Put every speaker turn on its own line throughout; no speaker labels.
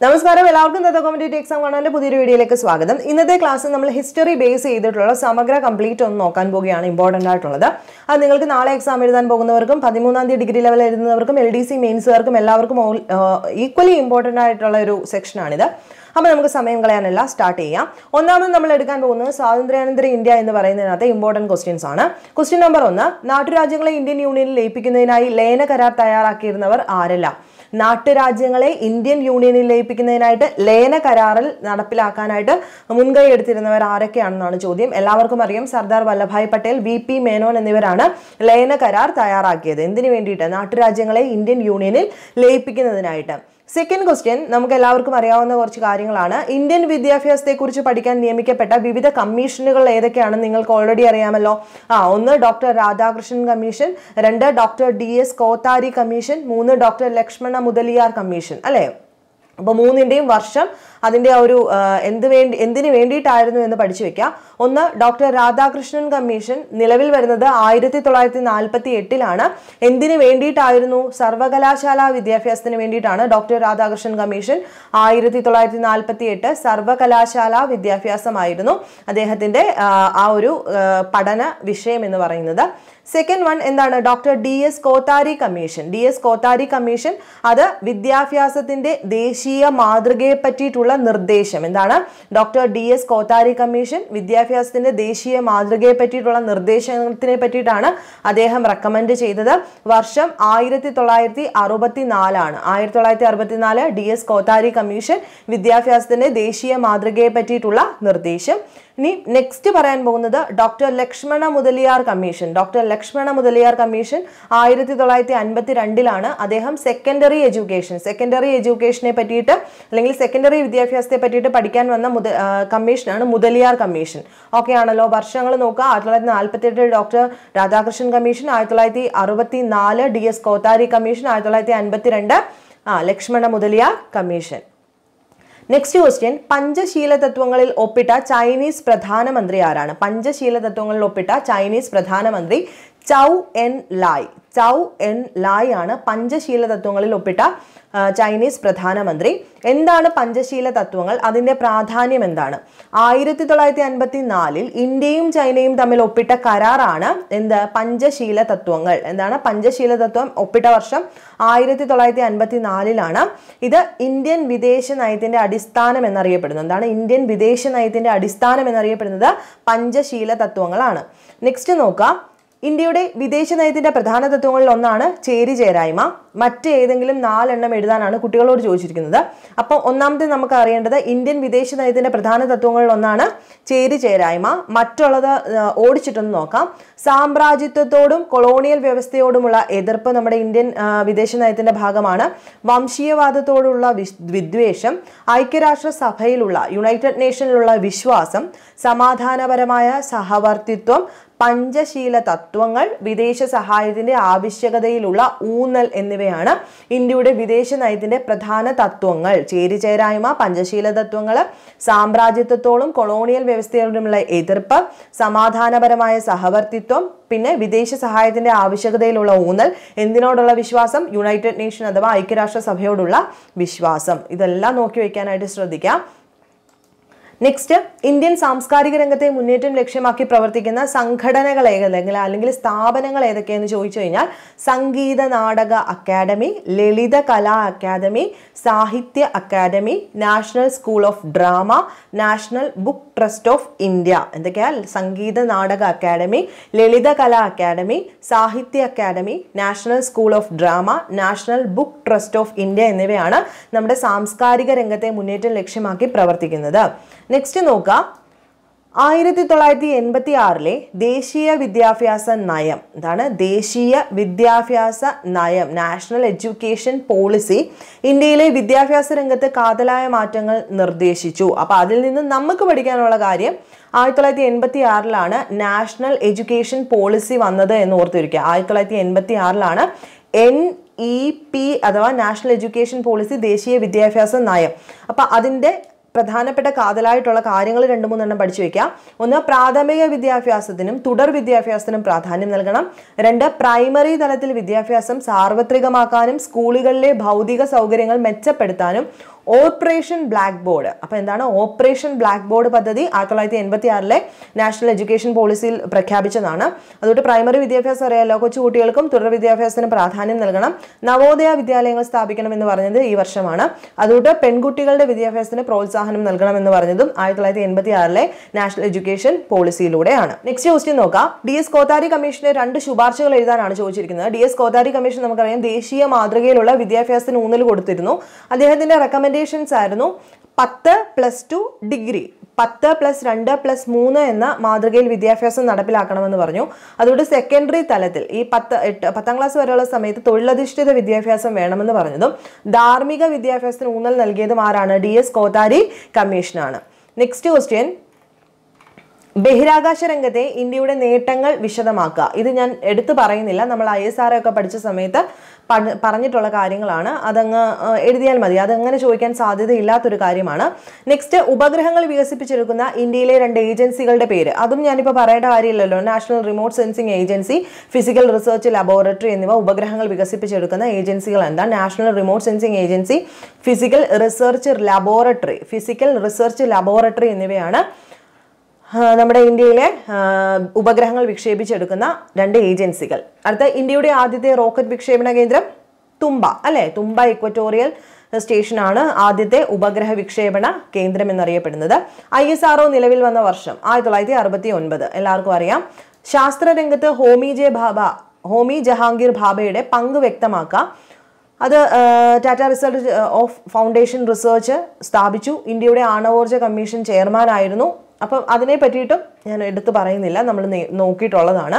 നമസ്കാരം എല്ലാവർക്കും തത്ത കോമ്പറ്റേറ്റീവ് എക്സാം കാണാൻ്റെ പുതിയൊരു വീഡിയോയിലേക്ക് സ്വാഗതം ഇന്നത്തെ ക്ലാസ് നമ്മൾ ഹിസ്റ്ററി ബേസ് ചെയ്തിട്ടുള്ള സമഗ്ര കംപ്ലീറ്റ് ഒന്ന് നോക്കാൻ പോവുകയാണ് ഇമ്പോർട്ടൻ്റ് ആയിട്ടുള്ളത് അത് നിങ്ങൾക്ക് നാളെ എക്സാം എഴുതാൻ പോകുന്നവർക്കും പതിമൂന്നാം തീയതി ഡിഗ്രി ലെവൽ എഴുതുന്നവർക്കും എൽ ഡി സി മെയിൻസുകാർക്കും എല്ലാവർക്കും ഈക്വലി ഇമ്പോർട്ടൻ്റ് ആയിട്ടുള്ള ഒരു സെക്ഷനാണിത് അപ്പോൾ നമുക്ക് സമയം കളയാനല്ല സ്റ്റാർട്ട് ചെയ്യാം ഒന്നാമത് നമ്മൾ എടുക്കാൻ പോകുന്നത് സ്വാതന്ത്ര്യാനന്തര ഇന്ത്യ എന്ന് പറയുന്നതിനകത്തെ ഇമ്പോർട്ടൻറ്റ് ക്വസ്റ്റ്യൻസ് ആണ് ക്വസ്റ്റ്യൻ നമ്പർ ഒന്ന് നാട്ടുരാജ്യങ്ങളെ ഇന്ത്യൻ യൂണിയനിൽ ലയിപ്പിക്കുന്നതിനായി ലയന കരാർ തയ്യാറാക്കിയിരുന്നവർ ആരെല്ലാം നാട്ടുരാജ്യങ്ങളെ ഇന്ത്യൻ യൂണിയനിൽ ലയിപ്പിക്കുന്നതിനായിട്ട് ലയന കരാറിൽ നടപ്പിലാക്കാനായിട്ട് മുൻകൈ എടുത്തിരുന്നവർ ആരൊക്കെയാണെന്നാണ് ചോദ്യം എല്ലാവർക്കും അറിയാം സർദാർ വല്ലഭായ് പട്ടേൽ വി പി മേനോൻ എന്നിവരാണ് ലയന കരാർ തയ്യാറാക്കിയത് എന്തിനു വേണ്ടിയിട്ട് നാട്ടുരാജ്യങ്ങളെ ഇന്ത്യൻ യൂണിയനിൽ ലയിപ്പിക്കുന്നതിനായിട്ട് സെക്കൻഡ് ക്വസ്റ്റ്യൻ നമുക്ക് എല്ലാവർക്കും അറിയാവുന്ന കുറച്ച് കാര്യങ്ങളാണ് ഇന്ത്യൻ വിദ്യാഭ്യാസത്തെക്കുറിച്ച് പഠിക്കാൻ നിയമിക്കപ്പെട്ട വിവിധ കമ്മീഷനുകൾ ഏതൊക്കെയാണെന്ന് നിങ്ങൾക്ക് ഓൾറെഡി അറിയാമല്ലോ ആ ഒന്ന് ഡോക്ടർ രാധാകൃഷ്ണൻ കമ്മീഷൻ രണ്ട് doctor D S Kothari commission മൂന്ന് ഡോക്ടർ ലക്ഷ്മണ മുതലിയാർ കമ്മീഷൻ അല്ലേ അപ്പോൾ മൂന്നിൻ്റെയും വർഷം അതിൻ്റെ ആ ഒരു ആ, എന്ത് വേണ്ടി എന്തിനു വേണ്ടിയിട്ടായിരുന്നു എന്ന് പഠിച്ചു വെക്കാം ഒന്ന് ഡോക്ടർ രാധാകൃഷ്ണൻ കമ്മീഷൻ നിലവിൽ വരുന്നത് ആയിരത്തി തൊള്ളായിരത്തി നാൽപ്പത്തി എട്ടിലാണ് എന്തിനു വേണ്ടിയിട്ടായിരുന്നു സർവകലാശാല വിദ്യാഭ്യാസത്തിന് വേണ്ടിയിട്ടാണ് ഡോക്ടർ രാധാകൃഷ്ണൻ കമ്മീഷൻ ആയിരത്തി തൊള്ളായിരത്തി നാൽപ്പത്തി എട്ട് സർവകലാശാല വിദ്യാഭ്യാസമായിരുന്നു അദ്ദേഹത്തിൻ്റെ ആ, ആ ഒരു ആ, പഠന വിഷയം എന്ന് പറയുന്നത് സെക്കൻഡ് വൺ എന്താണ് doctor D S Kothari commission D S Kothari commission അത് വിദ്യാഭ്യാസത്തിന്റെ ദേശീയ മാതൃകയെ പറ്റിയിട്ടുള്ള നിർദ്ദേശം എന്താണ് doctor D S Kothari commission വിദ്യാഭ്യാസത്തിന്റെ ദേശീയ മാതൃകയെ പറ്റിയിട്ടുള്ള നിർദ്ദേശത്തിനെ പറ്റിയിട്ടാണ് അദ്ദേഹം റെക്കമെൻഡ് ചെയ്തത് വർഷം ആയിരത്തി തൊള്ളായിരത്തി അറുപത്തി നാലാണ് ആയിരത്തി തൊള്ളായിരത്തി അറുപത്തി നാല് ഡി എസ് കോത്താരി കമ്മീഷൻ വിദ്യാഭ്യാസത്തിന്റെ ദേശീയ മാതൃകയെ പറ്റിയിട്ടുള്ള നിർദ്ദേശം ഇനി നെക്സ്റ്റ് പറയാൻ പോകുന്നത് doctor Lakshmana Mudaliar commission doctor Lakshmana Mudaliar commission ആയിരത്തി തൊള്ളായിരത്തി അൻപത്തി രണ്ടിലാണ് അദ്ദേഹം സെക്കൻഡറി എഡ്യൂക്കേഷൻ സെക്കൻഡറി എഡ്യൂക്കേഷനെ പറ്റിയിട്ട് അല്ലെങ്കിൽ സെക്കൻഡറി വിദ്യാഭ്യാസത്തെ പറ്റിയിട്ട് പഠിക്കാൻ വന്ന മുത ആ, കമ്മീഷനാണ് മുതലിയാർ കമ്മീഷൻ ഓക്കെ ആണല്ലോ വർഷങ്ങൾ നോക്കുക ആയിരത്തി തൊള്ളായിരത്തി നാൽപ്പത്തി എട്ട് ഡോക്ടർ രാധാകൃഷ്ണൻ കമ്മീഷൻ ആയിരത്തി തൊള്ളായിരത്തി അറുപത്തി നാല് ഡി എസ് കോത്താരി കമ്മീഷൻ ആയിരത്തി തൊള്ളായിരത്തി അൻപത്തി രണ്ട് ആ Lakshmana Mudaliar commission next question Panchsheel തത്വങ്ങളിൽ ഒപ്പിട്ട ചൈനീസ് പ്രധാനമന്ത്രി ആരാണ് പഞ്ചശീല തത്വങ്ങളിൽ ഒപ്പിട്ട ചൈനീസ് പ്രധാനമന്ത്രി ചൗ എൻ ലായ് ചൗ എൻ ലായ് ആണ് പഞ്ചശീല തത്വങ്ങളിൽ ഒപ്പിട്ട ആ, ചൈനീസ് പ്രധാനമന്ത്രി എന്താണ് പഞ്ചശീല തത്വങ്ങൾ അതിൻ്റെ പ്രാധാന്യം എന്താണ് ആയിരത്തി തൊള്ളായിരത്തി അൻപത്തി നാലിൽ ഇന്ത്യയും ചൈനയും തമ്മിൽ ഒപ്പിട്ട കരാറാണ് എന്ത് പഞ്ചശീല തത്വങ്ങൾ എന്താണ് പഞ്ചശീല തത്വം ഒപ്പിട്ട വർഷം ആയിരത്തി തൊള്ളായിരത്തി അൻപത്തി നാലിലാണ് ഇത് ഇന്ത്യൻ വിദേശ നയത്തിന്റെ അടിസ്ഥാനം എന്നറിയപ്പെടുന്നു എന്താണ് ഇന്ത്യൻ വിദേശ നയത്തിന്റെ അടിസ്ഥാനം എന്നറിയപ്പെടുന്നത് പഞ്ചശീല തത്വങ്ങളാണ് നെക്സ്റ്റ് നോക്കാം ഇന്ത്യയുടെ വിദേശ നയത്തിന്റെ പ്രധാന തത്വങ്ങളിൽ ഒന്നാണ് ചേരി ചേരായ്മ മറ്റേതെങ്കിലും നാലെണ്ണം എഴുതാനാണ് കുട്ടികളോട് ചോദിച്ചിരിക്കുന്നത് അപ്പോൾ ഒന്നാമത്തെ നമുക്ക് അറിയേണ്ടത് ഇന്ത്യൻ വിദേശ നയത്തിന്റെ പ്രധാന തത്വങ്ങളിൽ ഒന്നാണ് ചേരി ചേരായ്മ മറ്റുള്ളത് ആ, ഓടിച്ചിട്ടൊന്ന് നോക്കാം സാമ്രാജ്യത്വത്തോടും കൊളോണിയൽ വ്യവസ്ഥയോടുമുള്ള എതിർപ്പ് നമ്മുടെ ഇന്ത്യൻ ആ, വിദേശ നയത്തിന്റെ ഭാഗമാണ് വംശീയവാദത്തോടുള്ള വിസ്- വിദ്വേഷം ഐക്യരാഷ്ട്ര സഭയിലുള്ള യുണൈറ്റഡ് നേഷനിലുള്ള വിശ്വാസം സമാധാനപരമായ സഹവർത്തിത്വം പഞ്ചശീല തത്വങ്ങൾ വിദേശ സഹായത്തിന്റെ ആവശ്യകതയിലുള്ള ഊന്നൽ എന്നിവയാണ് ഇന്ത്യയുടെ വിദേശ നയത്തിന്റെ പ്രധാന തത്വങ്ങൾ ചേരിചേരായ്മ പഞ്ചശീല തത്വങ്ങൾ സാമ്രാജ്യത്വത്തോടും കൊളോണിയൽ വ്യവസ്ഥയോടുമുള്ള എതിർപ്പ് സമാധാനപരമായ സഹവർത്തിത്വം പിന്നെ വിദേശ സഹായത്തിന്റെ ആവശ്യകതയിലുള്ള ഊന്നൽ എന്തിനോടുള്ള വിശ്വാസം യുണൈറ്റഡ് നേഷൻ അഥവാ ഐക്യരാഷ്ട്ര സഭയോടുള്ള വിശ്വാസം ഇതെല്ലാം നോക്കി വയ്ക്കാനായിട്ട് ശ്രദ്ധിക്കാം നെക്സ്റ്റ് ഇന്ത്യൻ സാംസ്കാരിക രംഗത്തെ മുന്നേറ്റം ലക്ഷ്യമാക്കി പ്രവർത്തിക്കുന്ന സംഘടനകൾ ഏതെങ്കിലും അല്ലെങ്കിൽ സ്ഥാപനങ്ങൾ ഏതൊക്കെയെന്ന് ചോദിച്ചു കഴിഞ്ഞാൽ Sangeet Natak academy Lalit Kala academy Sahitya academy national school of drama national book trust of India എന്തൊക്കെയാ Sangeet Natak academy Lalit Kala academy Sahitya academy national school of drama national book trust of India എന്നിവയാണ് നമ്മുടെ സാംസ്കാരിക രംഗത്തെ മുന്നേറ്റം ലക്ഷ്യമാക്കി പ്രവർത്തിക്കുന്നത് നെക്സ്റ്റ് നോക്കാം ആയിരത്തി തൊള്ളായിരത്തി എൺപത്തി ആറിലെ ദേശീയ വിദ്യാഭ്യാസ നയം എന്താണ് ദേശീയ വിദ്യാഭ്യാസ നയം നാഷണൽ എഡ്യൂക്കേഷൻ പോളിസി ഇന്ത്യയിലെ വിദ്യാഭ്യാസ രംഗത്ത് കാതലായ മാറ്റങ്ങൾ നിർദ്ദേശിച്ചു അപ്പോൾ അതിൽ നിന്ന് നമുക്ക് പഠിക്കാനുള്ള കാര്യം ആയിരത്തി തൊള്ളായിരത്തി എൺപത്തി ആറിലാണ് നാഷണൽ എഡ്യൂക്കേഷൻ പോളിസി വന്നത് എന്ന് ഓർത്തിരിക്കുക ആയിരത്തി തൊള്ളായിരത്തി എൺപത്തി ആറിലാണ് എൻ ഇ പി അഥവാ നാഷണൽ എഡ്യൂക്കേഷൻ പോളിസി ദേശീയ വിദ്യാഭ്യാസ നയം അപ്പം അതിൻ്റെ പ്രധാനപ്പെട്ട കാതലായിട്ടുള്ള കാര്യങ്ങൾ രണ്ട് മൂന്നെണ്ണം പഠിച്ചു വെക്കാം ഒന്ന് പ്രാഥമിക വിദ്യാഭ്യാസത്തിനും തുടർ വിദ്യാഭ്യാസത്തിനും പ്രാധാന്യം നൽകണം രണ്ട് പ്രൈമറി തലത്തിൽ വിദ്യാഭ്യാസം സാർവത്രികമാക്കാനും സ്കൂളുകളിലെ ഭൗതിക സൗകര്യങ്ങൾ മെച്ചപ്പെടുത്താനും ഓപ്പറേഷൻ ബ്ലാക്ക് ബോർഡ് അപ്പോൾ എന്താണ് ഓപ്പറേഷൻ ബ്ലാക്ക് ബോർഡ് പദ്ധതി ആയിരത്തി തൊള്ളായിരത്തി എൺപത്തി ആറിലെ നാഷണൽ എഡ്യൂക്കേഷൻ പോളിസിയിൽ പ്രഖ്യാപിച്ചതാണ് അതുകൊണ്ട് പ്രൈമറി വിദ്യാഭ്യാസം അറിയാലോ കൊച്ചു കുട്ടികൾക്കും തുടർ വിദ്യാഭ്യാസത്തിന് പ്രാധാന്യം നൽകണം നവോദയ വിദ്യാലയങ്ങൾ സ്ഥാപിക്കണം എന്ന് പറഞ്ഞത് ഈ വർഷമാണ് അതുകൊണ്ട് പെൺകുട്ടികളുടെ വിദ്യാഭ്യാസത്തിന് പ്രോത്സാഹനം നൽകണം എന്ന് പറഞ്ഞതും ആയിരത്തി തൊള്ളായിരത്തി എൺപത്തി ആറിലെ നാഷണൽ എഡ്യൂക്കേഷൻ പോളിസിയിലൂടെയാണ് നെക്സ്റ്റ് ക്വസ്റ്റ്യൻ നോക്കാം ഡി എസ് കോത്താരി കമ്മീഷന്റെ രണ്ട് ശുപാർശകൾ എഴുതാനാണ് ചോദിച്ചിരിക്കുന്നത് ഡി എസ് കോത്താരി കമ്മീഷൻ നമുക്കറിയാം ദേശീയ മാതൃകയിലുള്ള വിദ്യാഭ്യാസത്തിന് ഊന്നൽ കൊടുത്തിരുന്നു അദ്ദേഹത്തിന്റെ റെക്കമെൻഡേഷൻസ് ആയിരുന്നു പത്ത് പ്ലസ് ടു ഡിഗ്രി പത്ത് പ്ലസ് രണ്ട് പ്ലസ് മൂന്ന് എന്ന മാതൃകയിൽ വിദ്യാഭ്യാസം നടപ്പിലാക്കണമെന്ന് പറഞ്ഞു അതുകൊണ്ട് സെക്കൻഡറി തലത്തിൽ ഈ പത്ത് എട്ട് പത്താം ക്ലാസ് വരെയുള്ള സമയത്ത് തൊഴിലധിഷ്ഠിത വിദ്യാഭ്യാസം വേണമെന്ന് പറഞ്ഞതും ധാർമ്മിക വിദ്യാഭ്യാസത്തിന് ഊന്നൽ നൽകിയതും ആരാണ് ഡി എസ് കോത്താരി കമ്മീഷനാണ് നെക്സ്റ്റ് ക്വസ്റ്റ്യൻ ബഹിരാകാശ രംഗത്തെ ഇന്ത്യയുടെ നേട്ടങ്ങൾ വിശദമാക്കുക ഇത് ഞാൻ എടുത്തു പറയുന്നില്ല നമ്മൾ ഐ എസ് ആർ ഒക്കെ പഠിച്ച സമയത്ത് പ- പറഞ്ഞിട്ടുള്ള കാര്യങ്ങളാണ് അതങ്ങ് ആ, എഴുതിയാൽ മതി അതങ്ങനെ ചോദിക്കാൻ സാധ്യതയില്ലാത്തൊരു കാര്യമാണ് നെക്സ്റ്റ് ഉപഗ്രഹങ്ങൾ വികസിപ്പിച്ചെടുക്കുന്ന ഇന്ത്യയിലെ രണ്ട് ഏജൻസികളുടെ പേര് അതും ഞാനിപ്പോൾ പറയേണ്ട കാര്യമില്ലല്ലോ national remote sensing agency physical research laboratory എന്നിവ ഉപഗ്രഹങ്ങൾ വികസിപ്പിച്ചെടുക്കുന്ന ഏജൻസികൾ എന്താ national remote sensing agency physical research laboratory physical research laboratory എന്നിവയാണ് ആ, നമ്മുടെ ഇന്ത്യയിലെ ആ, ഉപഗ്രഹങ്ങൾ വിക്ഷേപിച്ചെടുക്കുന്ന രണ്ട് ഏജൻസികൾ അടുത്ത ഇന്ത്യയുടെ ആദ്യത്തെ റോക്കറ്റ് വിക്ഷേപണ കേന്ദ്രം തുമ്പ അല്ലെ തുമ്പ ഇക്വറ്റോറിയൽ സ്റ്റേഷനാണ് ആദ്യത്തെ ഉപഗ്രഹ വിക്ഷേപണ കേന്ദ്രം എന്നറിയപ്പെടുന്നത് ഐ എസ് ആർ നിലവിൽ വന്ന വർഷം ആയിരത്തി തൊള്ളായിരത്തി അറുപത്തി ഒൻപത് എല്ലാവർക്കും അറിയാം ശാസ്ത്രരംഗത്ത് ഹോമി ജെ ഭാബ ഹോമി ജഹാംഗീർ ഭാബയുടെ പങ്ക് വ്യക്തമാക്കുക അത് Tata research of foundation research സ്ഥാപിച്ചു ഇന്ത്യയുടെ ആണവോർജ കമ്മീഷൻ ചെയർമാനായിരുന്നു അപ്പം അതിനെ പറ്റിയിട്ടും ഞാൻ എടുത്തു പറയുന്നില്ല നമ്മൾ നേ- നോക്കിയിട്ടുള്ളതാണ്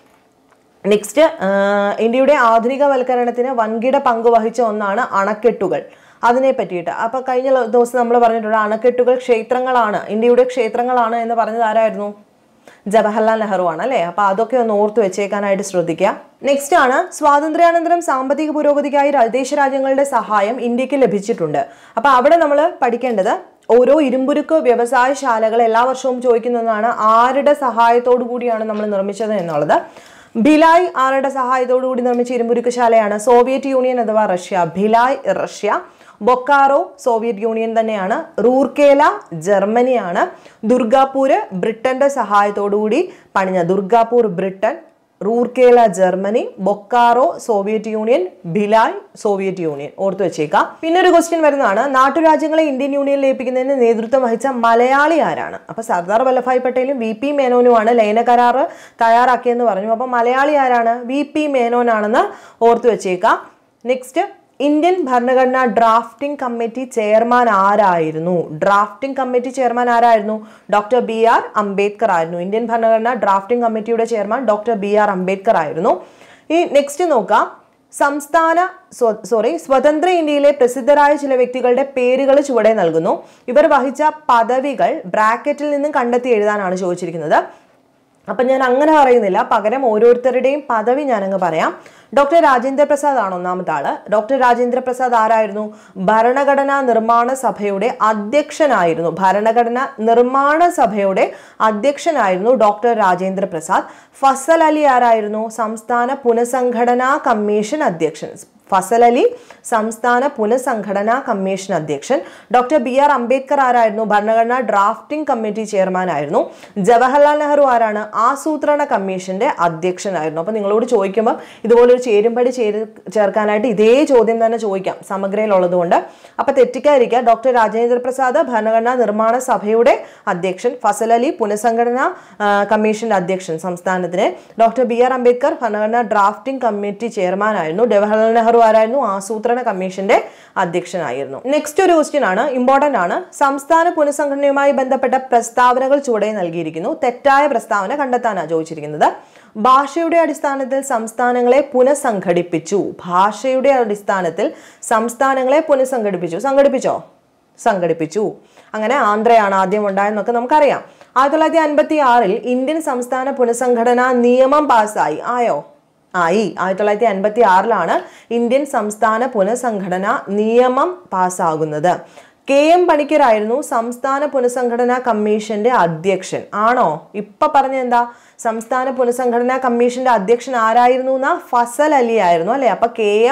നെക്സ്റ്റ് ഇന്ത്യയുടെ ആധുനികവൽക്കരണത്തിന് വൻകിട പങ്ക് വഹിച്ച ഒന്നാണ് അണക്കെട്ടുകൾ അതിനെ പറ്റിയിട്ട് അപ്പൊ കഴിഞ്ഞ ലോ- ദിവസം നമ്മൾ പറഞ്ഞിട്ടുണ്ട് അണക്കെട്ടുകൾ ക്ഷേത്രങ്ങളാണ് ഇന്ത്യയുടെ ക്ഷേത്രങ്ങളാണ് എന്ന് പറഞ്ഞത് ആരായിരുന്നു ജവഹർലാൽ നെഹ്റു ആണ് അല്ലേ അപ്പൊ അതൊക്കെ ഒന്ന് ഓർത്ത് വെച്ചേക്കാനായിട്ട് ശ്രദ്ധിക്കുക നെക്സ്റ്റ് ആണ് സ്വാതന്ത്ര്യാനന്തരം സാമ്പത്തിക പുരോഗതിക്കായി ര- വിദേശ രാജ്യങ്ങളുടെ സഹായം ഇന്ത്യക്ക് ലഭിച്ചിട്ടുണ്ട് അപ്പൊ അവിടെ നമ്മൾ പഠിക്കേണ്ടത് ഓരോ ഇരുമ്പുരുക്ക് വ്യവസായശാലകൾ എല്ലാ വർഷവും ചോദിക്കുന്നതാണ് ആരുടെ സഹായത്തോടു കൂടിയാണ് നമ്മൾ നിർമ്മിച്ചത് എന്നുള്ളത് ഭിലായ് ആരുടെ സഹായത്തോടു കൂടി നിർമ്മിച്ച ഇരുമ്പുരുക്ക് ശാലയാണ് സോവിയറ്റ് യൂണിയൻ അഥവാ Russia Bhilai Russia Bokaro Soviet union തന്നെയാണ് റൂർക്കേല ജർമ്മനിയാണ് ദുർഗാപൂര് ബ്രിട്ടന്റെ സഹായത്തോടു കൂടി പണിഞ്ഞ Durgapur Britain Rourkela Germany Bokaro Soviet union Bhilai Soviet union ഓർത്തു വെച്ചേക്കാം പിന്നെ ഒരു ക്വസ്റ്റ്യൻ വരുന്നതാണ് നാട്ടുരാജ്യങ്ങളെ ഇന്ത്യൻ യൂണിയനിൽ ലയിപ്പിക്കുന്നതിന് നേതൃത്വം വഹിച്ച മലയാളി ആരാണ് അപ്പൊ സർദാർ വല്ലഭായ് പട്ടേലും വി പി മേനോനുമാണ് ലയന കരാറ് തയ്യാറാക്കിയെന്ന് പറഞ്ഞു അപ്പൊ മലയാളി ആരാണ് വി പി മേനോനാണെന്ന് ഓർത്തു വെച്ചേക്കാം നെക്സ്റ്റ് ഇന്ത്യൻ ഭരണഘടനാ ഡ്രാഫ്റ്റിംഗ് കമ്മിറ്റി ചെയർമാൻ ആരായിരുന്നു ഡ്രാഫ്റ്റിംഗ് കമ്മിറ്റി ചെയർമാൻ ആരായിരുന്നു ഡോക്ടർ ബി ആർ അംബേദ്കർ ആയിരുന്നു ഇന്ത്യൻ ഭരണഘടനാ ഡ്രാഫ്റ്റിംഗ് കമ്മിറ്റിയുടെ chairman doctor B R Ambedkar ആയിരുന്നു ഈ നെക്സ്റ്റ് നോക്കാം സംസ്ഥാന സോറി സ്വതന്ത്ര ഇന്ത്യയിലെ പ്രസിദ്ധരായ ചില വ്യക്തികളുടെ പേരുകൾ ചുവടെ നൽകുന്നു ഇവർ വഹിച്ച പദവികൾ ബ്രാക്കറ്റിൽ നിന്നും കണ്ടെത്തി എഴുതാനാണ് ചോദിച്ചിരിക്കുന്നത് അപ്പം ഞാൻ അങ്ങനെ പറയുന്നില്ല പകരം ഓരോരുത്തരുടെയും പദവി ഞാനങ്ങ് പറയാം ഡോക്ടർ രാജേന്ദ്ര പ്രസാദ് ആണ് ഒന്നാമത്തെ ആള് ഡോക്ടർ രാജേന്ദ്ര പ്രസാദ് ആരായിരുന്നു ഭരണഘടനാ നിർമ്മാണ സഭയുടെ അധ്യക്ഷനായിരുന്നു ഭരണഘടനാ നിർമ്മാണ സഭയുടെ അധ്യക്ഷനായിരുന്നു ഡോക്ടർ രാജേന്ദ്ര പ്രസാദ് ഫസൽ അലി ആരായിരുന്നു സംസ്ഥാന പുനഃസംഘടനാ കമ്മീഷൻ അധ്യക്ഷൻ ഫസൽ അലി സംസ്ഥാന പുനഃസംഘടനാ കമ്മീഷൻ അധ്യക്ഷൻ ഡോക്ടർ ബി ആർ അംബേദ്കർ ആരായിരുന്നു ഭരണഘടനാ ഡ്രാഫ്റ്റിംഗ് കമ്മിറ്റി ചെയർമാൻ ആയിരുന്നു ജവഹർലാൽ നെഹ്റു ആരാണ് ആസൂത്രണ കമ്മീഷന്റെ അധ്യക്ഷനായിരുന്നു അപ്പൊ നിങ്ങളോട് ചോദിക്കുമ്പോൾ ഇതുപോലൊരു ചേരുംപടി ചേര് ചേർക്കാനായിട്ട് ഇതേ ചോദ്യം തന്നെ ചോദിക്കാം സമഗ്രയിലുള്ളത് കൊണ്ട് അപ്പൊ തെറ്റിക്കാതിരിക്കുക ഡോക്ടർ രാജേന്ദ്ര പ്രസാദ് ഭരണഘടനാ നിർമ്മാണ സഭയുടെ അധ്യക്ഷൻ ഫസൽ അലി പുനഃസംഘടനാ ആ, കമ്മീഷന്റെ അധ്യക്ഷൻ സംസ്ഥാനത്തിന് ഡോക്ടർ ബി ആർ അംബേദ്കർ ഭരണഘടനാ ഡ്രാഫ്റ്റിംഗ് കമ്മിറ്റി ചെയർമാൻ ആയിരുന്നു ജവഹർലാൽ നെഹ്റു ആരായിരുന്നു ആസൂത്രണ കമ്മീഷന്റെ അധ്യക്ഷനായിരുന്നു നെക്സ്റ്റ് ഒരു ക്വസ്റ്റ്യൻ ആണ് ഇമ്പോർട്ടന്റ് ആണ് സംസ്ഥാന പുനഃസംഘടനയുമായി ബന്ധപ്പെട്ട പ്രസ്താവനകൾ ചുവടെ നൽകിയിരിക്കുന്നു തെറ്റായ പ്രസ്താവന കണ്ടെത്താനാണ് ചോദിച്ചിരിക്കുന്നത് ഭാഷയുടെ അടിസ്ഥാനത്തിൽ സംസ്ഥാനങ്ങളെ പുനഃസംഘടിപ്പിച്ചു ഭാഷയുടെ അടിസ്ഥാനത്തിൽ സംസ്ഥാനങ്ങളെ പുനഃസംഘടിപ്പിച്ചു സംഘടിപ്പിച്ചോ സംഘടിപ്പിച്ചു അങ്ങനെ ആന്ധ്രയാണ് ആദ്യം ഉണ്ടായെന്നൊക്കെ നമുക്കറിയാം ആയിരത്തി തൊള്ളായിരത്തി അൻപത്തി ആറിൽ ഇന്ത്യൻ സംസ്ഥാന പുനഃസംഘടനാ നിയമം പാസ്സായി ആയോ ആയി ആയിരത്തി തൊള്ളായിരത്തി അൻപത്തി ആറിലാണ് ഇന്ത്യൻ സംസ്ഥാന പുനഃസംഘടന നിയമം പാസ്സാകുന്നത് കെ എം പണിക്കരായിരുന്നു സംസ്ഥാന പുനഃസംഘടനാ കമ്മീഷന്റെ അധ്യക്ഷൻ ആണോ ഇപ്പൊ പറഞ്ഞ എന്താ സംസ്ഥാന പുനഃസംഘടനാ കമ്മീഷന്റെ അധ്യക്ഷൻ ആരായിരുന്നു എന്നാ ഫസൽ അലി ആയിരുന്നു അല്ലെ അപ്പൊ കെ എം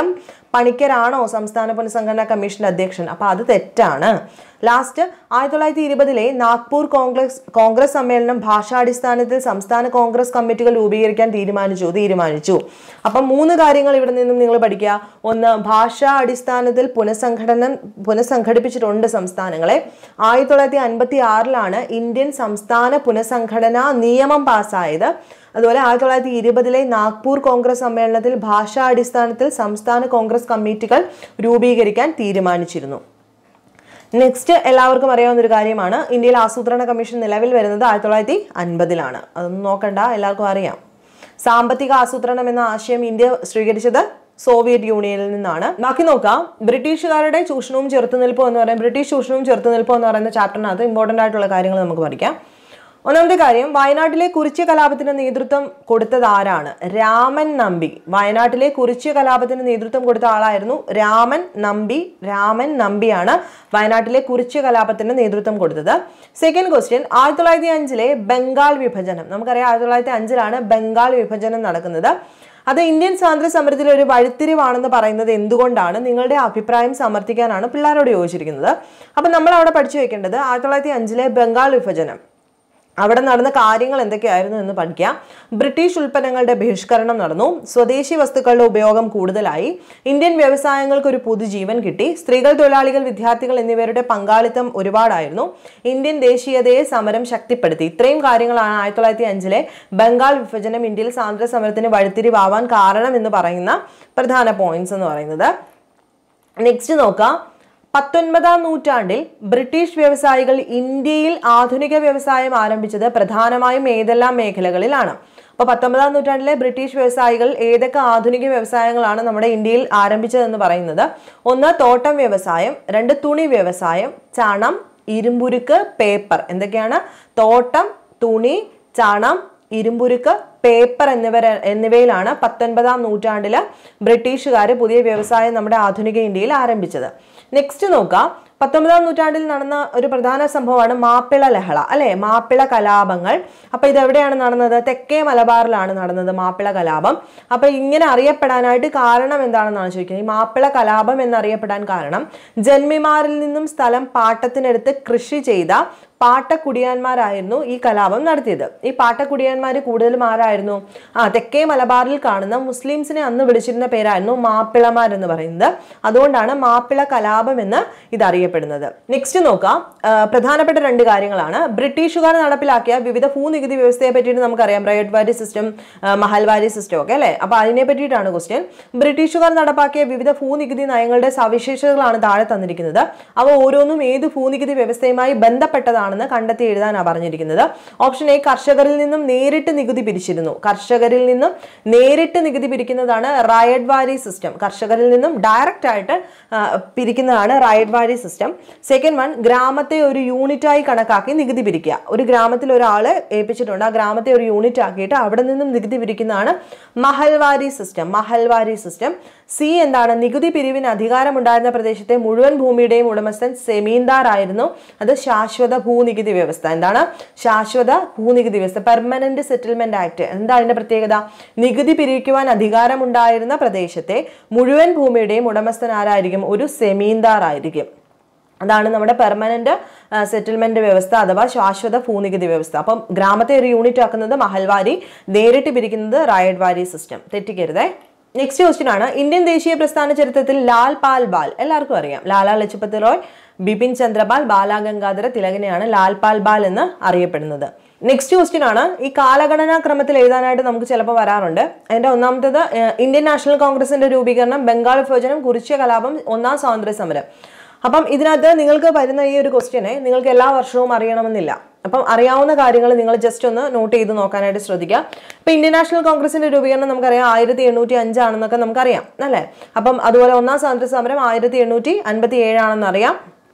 പണിക്കരാണോ സംസ്ഥാന പുനഃസംഘടനാ കമ്മീഷന്റെ അധ്യക്ഷൻ അപ്പൊ അത് തെറ്റാണ് ലാസ്റ്റ് ആയിരത്തി തൊള്ളായിരത്തി ഇരുപതിലെ നാഗ്പൂർ കോൺഗ്രസ് കോൺഗ്രസ് സമ്മേളനം ഭാഷാടിസ്ഥാനത്തിൽ സംസ്ഥാന കോൺഗ്രസ് കമ്മിറ്റികൾ രൂപീകരിക്കാൻ തീരുമാനിച്ചു തീരുമാനിച്ചു അപ്പം മൂന്ന് കാര്യങ്ങൾ ഇവിടെ നിന്നും നിങ്ങൾ പഠിക്കുക ഒന്ന് ഭാഷാ അടിസ്ഥാനത്തിൽ പുനഃസംഘടന പുനഃസംഘടിപ്പിച്ചിട്ടുണ്ട് സംസ്ഥാനങ്ങളെ ആയിരത്തി തൊള്ളായിരത്തി അൻപത്തി ആറിലാണ് ഇന്ത്യൻ സംസ്ഥാന പുനഃസംഘടനാ നിയമം പാസ്സായത് അതുപോലെ ആയിരത്തി തൊള്ളായിരത്തി ഇരുപതിലെ നാഗ്പൂർ കോൺഗ്രസ് സമ്മേളനത്തിൽ ഭാഷാ അടിസ്ഥാനത്തിൽ സംസ്ഥാന കോൺഗ്രസ് കമ്മിറ്റികൾ രൂപീകരിക്കാൻ തീരുമാനിച്ചിരുന്നു നെക്സ്റ്റ് എല്ലാവർക്കും അറിയാവുന്ന ഒരു കാര്യമാണ് ഇന്ത്യയിൽ ആസൂത്രണ കമ്മീഷൻ നിലവിൽ വരുന്നത് ആയിരത്തി തൊള്ളായിരത്തി അൻപതിലാണ് അതൊന്നും നോക്കണ്ട എല്ലാവർക്കും അറിയാം സാമ്പത്തിക ആസൂത്രണം എന്ന ആശയം ഇന്ത്യ സ്വീകരിച്ചത് സോവിയറ്റ് യൂണിയനിൽ നിന്നാണ് ബാക്കി നോക്കാം ബ്രിട്ടീഷുകാരുടെ ചൂഷണവും ചെറുത്തുനിൽപ്പും എന്ന് പറയുന്നത് ബ്രിട്ടീഷ് ചൂഷണവും ചെറുത്തുനിൽപ്പും എന്ന് പറയുന്ന ചാപ്റ്ററിനകത്ത് ഇമ്പോർട്ടൻ്റ് ആയിട്ടുള്ള കാര്യങ്ങൾ നമുക്ക് പഠിക്കാം ഒന്നാമത്തെ കാര്യം വയനാട്ടിലെ കുറിച്യ കലാപത്തിന് നേതൃത്വം കൊടുത്തത് ആരാണ് രാമൻ നമ്പി വയനാട്ടിലെ കുറിച്യ കലാപത്തിന് നേതൃത്വം കൊടുത്ത ആളായിരുന്നു രാമൻ നമ്പി രാമൻ നമ്പിയാണ് വയനാട്ടിലെ കുറിച്യ കലാപത്തിന് നേതൃത്വം കൊടുത്തത് സെക്കൻഡ് ക്വസ്റ്റ്യൻ ആയിരത്തി തൊള്ളായിരത്തി അഞ്ചിലെ ബംഗാൾ വിഭജനം നമുക്കറിയാം ആയിരത്തി തൊള്ളായിരത്തി അഞ്ചിലാണ് ബംഗാൾ വിഭജനം നടക്കുന്നത് അത് ഇന്ത്യൻ സ്വാതന്ത്ര്യ സമരത്തിൽ ഒരു വഴിത്തിരിവാണെന്ന് പറയുന്നത് എന്തുകൊണ്ടാണ് നിങ്ങളുടെ അഭിപ്രായം സമർത്ഥിക്കാനാണ് പിള്ളേരോട് ചോദിച്ചിരിക്കുന്നത് അപ്പം നമ്മൾ അവിടെ പഠിച്ചു വെക്കേണ്ടത് ആയിരത്തി തൊള്ളായിരത്തി അഞ്ചിലെ ബംഗാൾ വിഭജനം അവിടെ നടന്ന കാര്യങ്ങൾ എന്തൊക്കെയായിരുന്നു എന്ന് പഠിക്കാം ബ്രിട്ടീഷ് ഉൽപ്പന്നങ്ങളുടെ ബഹിഷ്കരണം നടന്നു സ്വദേശി വസ്തുക്കളുടെ ഉപയോഗം കൂടുതലായി ഇന്ത്യൻ വ്യവസായങ്ങൾക്ക് ഒരു പുതുജീവൻ കിട്ടി സ്ത്രീകൾ തൊഴിലാളികൾ വിദ്യാർത്ഥികൾ എന്നിവരുടെ പങ്കാളിത്തം ഒരുപാടായിരുന്നു ഇന്ത്യൻ ദേശീയതയെ സമരം ശക്തിപ്പെടുത്തി ഇത്രയും കാര്യങ്ങളാണ് ആയിരത്തി തൊള്ളായിരത്തി അഞ്ചിലെ ബംഗാൾ വിഭജനം ഇന്ത്യയിൽ സ്വാതന്ത്ര്യ സമരത്തിന് വഴിത്തിരിവാവാൻ കാരണം എന്ന് പറയുന്ന പ്രധാന പോയിന്റ്സ് എന്ന് പറയുന്നത് നെക്സ്റ്റ് നോക്കാം പത്തൊൻപതാം നൂറ്റാണ്ടിൽ ബ്രിട്ടീഷ് വ്യവസായികൾ ഇന്ത്യയിൽ ആധുനിക വ്യവസായം ആരംഭിച്ചത് പ്രധാനമായും ഏതെല്ലാം മേഖലകളിലാണ് അപ്പോൾ പത്തൊമ്പതാം നൂറ്റാണ്ടിലെ ബ്രിട്ടീഷ് വ്യവസായികൾ ഏതൊക്കെ ആധുനിക വ്യവസായങ്ങളാണ് നമ്മുടെ ഇന്ത്യയിൽ ആരംഭിച്ചതെന്ന് പറയുന്നത് ഒന്ന് തോട്ടം വ്യവസായം രണ്ട് തുണി വ്യവസായം ചണം ഇരുമ്പുരുക്ക് പേപ്പർ എന്തൊക്കെയാണ് തോട്ടം തുണി ചണം ഇരുമ്പുരുക്ക് പേപ്പർ എന്നിവ എന്നിവയിലാണ് പത്തൊൻപതാം നൂറ്റാണ്ടിൽ ബ്രിട്ടീഷുകാർ പുതിയ വ്യവസായം നമ്മുടെ ആധുനിക ഇന്ത്യയിൽ ആരംഭിച്ചത് നെക്സ്റ്റ് നോക്കാം പത്തൊമ്പതാം നൂറ്റാണ്ടിൽ നടന്ന ഒരു പ്രധാന സംഭവമാണ് മാപ്പിള ലഹള അല്ലെ മാപ്പിള കലാപങ്ങൾ അപ്പൊ ഇത് എവിടെയാണ് നടന്നത് തെക്കേ മലബാറിലാണ് നടന്നത് മാപ്പിള കലാപം അപ്പൊ ഇങ്ങനെ അറിയപ്പെടാനായിട്ട് കാരണം എന്താണെന്നാണ് ചോദിക്കുന്നത് ഈ മാപ്പിള കലാപം എന്നറിയപ്പെടാൻ കാരണം ജന്മിമാരിൽ നിന്നും സ്ഥലം പാട്ടത്തിനെടുത്ത് കൃഷി ചെയ്ത പാട്ടക്കുടിയാന്മാരായിരുന്നു ഈ കലാപം നടത്തിയത് ഈ പാട്ടക്കുടിയാന്മാർ കൂടുതലും ആരായിരുന്നു ആ തെക്കേ മലബാറിൽ കാണുന്ന മുസ്ലിംസിനെ അന്ന് വിളിച്ചിരുന്ന പേരായിരുന്നു മാപ്പിളമാർ എന്ന് പറയുന്നത് അതുകൊണ്ടാണ് മാപ്പിള കലാപം എന്ന് ഇത് അറിയപ്പെടുന്നത് നെക്സ്റ്റ് നോക്കാം ആ, പ്രധാനപ്പെട്ട രണ്ട് കാര്യങ്ങളാണ് ബ്രിട്ടീഷുകാർ നടപ്പിലാക്കിയ വിവിധ ഭൂനികുതി വ്യവസ്ഥയെ പറ്റിയിട്ട് നമുക്കറിയാം റയറ്റ് വാരി സിസ്റ്റം മഹൽവാരി സിസ്റ്റം ഒക്കെ അല്ലേ അപ്പൊ അതിനെ പറ്റിയിട്ടാണ് ക്വസ്റ്റ്യൻ ബ്രിട്ടീഷുകാർ നടപ്പാക്കിയ വിവിധ ഭൂനികുതി നയങ്ങളുടെ സവിശേഷതകളാണ് താഴെ തന്നിരിക്കുന്നത് അവ ഓരോന്നും ഏത് ഭൂനികുതി വ്യവസ്ഥയുമായി ബന്ധപ്പെട്ടതാണെന്ന് കണ്ടെത്തി എഴുതാനാണ് പറഞ്ഞിരിക്കുന്നത് ഓപ്ഷൻ എ കർഷകരിൽ നിന്നും നേരിട്ട് നികുതി പിരിച്ചിരുന്നു കർഷകരിൽ നിന്നും നേരിട്ട് നികുതി പിരിക്കുന്നതാണ് റയഡ് വാരി സിസ്റ്റം കർഷകരിൽ നിന്നും ഡയറക്റ്റ് ആയിട്ട് ആ, പിരിക്കുന്നതാണ് റയഡ് വാരി സിസ്റ്റം സെക്കൻഡ് വൺ ഗ്രാമത്തെ ഒരു യൂണിറ്റായി കണക്കാക്കി നികുതി പിരിക്കുക ഒരു ഗ്രാമത്തിൽ ഒരാളെ ഏൽപ്പിച്ചിട്ടുണ്ട് ആ ഗ്രാമത്തെ ഒരു യൂണിറ്റ് ആക്കിയിട്ട് അവിടെ നിന്നും നികുതി പിരിക്കുന്നതാണ് Mahalwari system Mahalwari system C എന്താണ് നികുതി പിരിവിന് അധികാരമുണ്ടായിരുന്ന പ്രദേശത്തെ മുഴുവൻ ഭൂമിയുടെയും ഉടമസ്ഥൻ സെമീന്ദാർ ആയിരുന്നു അത് ശാശ്വത ഭൂനികുതി വ്യവസ്ഥ എന്താണ് ശാശ്വത ഭൂനികുതി വ്യവസ്ഥ പെർമനന്റ് സെറ്റിൽമെന്റ് ആക്ട് എന്താ അതിന്റെ പ്രത്യേകത നികുതി പിരിക്കുവാൻ അധികാരമുണ്ടായിരുന്ന പ്രദേശത്തെ മുഴുവൻ ഭൂമിയുടെയും ഉടമസ്ഥൻ ആരായിരിക്കും ഒരു സെമീന്ദാർ ആയിരിക്കും അതാണ് നമ്മുടെ പെർമനന്റ് സെറ്റിൽമെന്റ് വ്യവസ്ഥ അഥവാ ശാശ്വത ഭൂനികുതി വ്യവസ്ഥ അപ്പം ഗ്രാമത്തെ ഒരു യൂണിറ്റ് ആക്കുന്നത് മഹൽവാരി നേരിട്ട് പിരിക്കുന്നത് റായഡ് വാരി സിസ്റ്റം തെറ്റിക്കരുതേ നെക്സ്റ്റ് ക്വസ്റ്റ്യൻ ആണ് ഇന്ത്യൻ ദേശീയ പ്രസ്ഥാന ചരിത്രത്തിൽ ലാൽ പാൽ ബാൽ എല്ലാവർക്കും അറിയാം ലാലാ ലജ്പത് റോയ് ബിപിൻ ചന്ദ്രപാൽ ബാലാഗംഗാധര തിലകനെയാണ് ലാൽ പാൽ ബാൽ എന്ന് അറിയപ്പെടുന്നത് നെക്സ്റ്റ് ക്വസ്റ്റ്യൻ ആണ് ഈ കാലഗണനാ ക്രമത്തിൽ എഴുതാനായിട്ട് നമുക്ക് ചിലപ്പോൾ വരാറുണ്ട് അതിന്റെ ഒന്നാമത്തേത് ഏഹ്, ഇന്ത്യൻ നാഷണൽ കോൺഗ്രസിന്റെ രൂപീകരണം ബംഗാൾ വിഭജനം കുറിച്യ കലാപം ഒന്നാം സ്വാതന്ത്ര്യ സമരം അപ്പം ഇതിനകത്ത് നിങ്ങൾക്ക് വരുന്ന ഈ ഒരു ക്വസ്റ്റ്യനെ നിങ്ങൾക്ക് എല്ലാ വർഷവും അറിയണമെന്നില്ല അപ്പം അറിയാവുന്ന കാര്യങ്ങൾ നിങ്ങൾ ജസ്റ്റ് ഒന്ന് നോട്ട് ചെയ്ത് നോക്കാനായിട്ട് ശ്രദ്ധിക്കുക ഇപ്പം ഇന്ത്യൻ നാഷണൽ കോൺഗ്രസിന്റെ രൂപീകരണം നമുക്കറിയാം ആയിരത്തി എണ്ണൂറ്റി അഞ്ചാണെന്നൊക്കെ നമുക്കറിയാം അല്ലേ അപ്പം അതുപോലെ ഒന്നാം സ്വാതന്ത്ര്യ സമരം ആയിരത്തി എണ്ണൂറ്റി അൻപത്തി ഏഴാണെന്ന് അറിയാം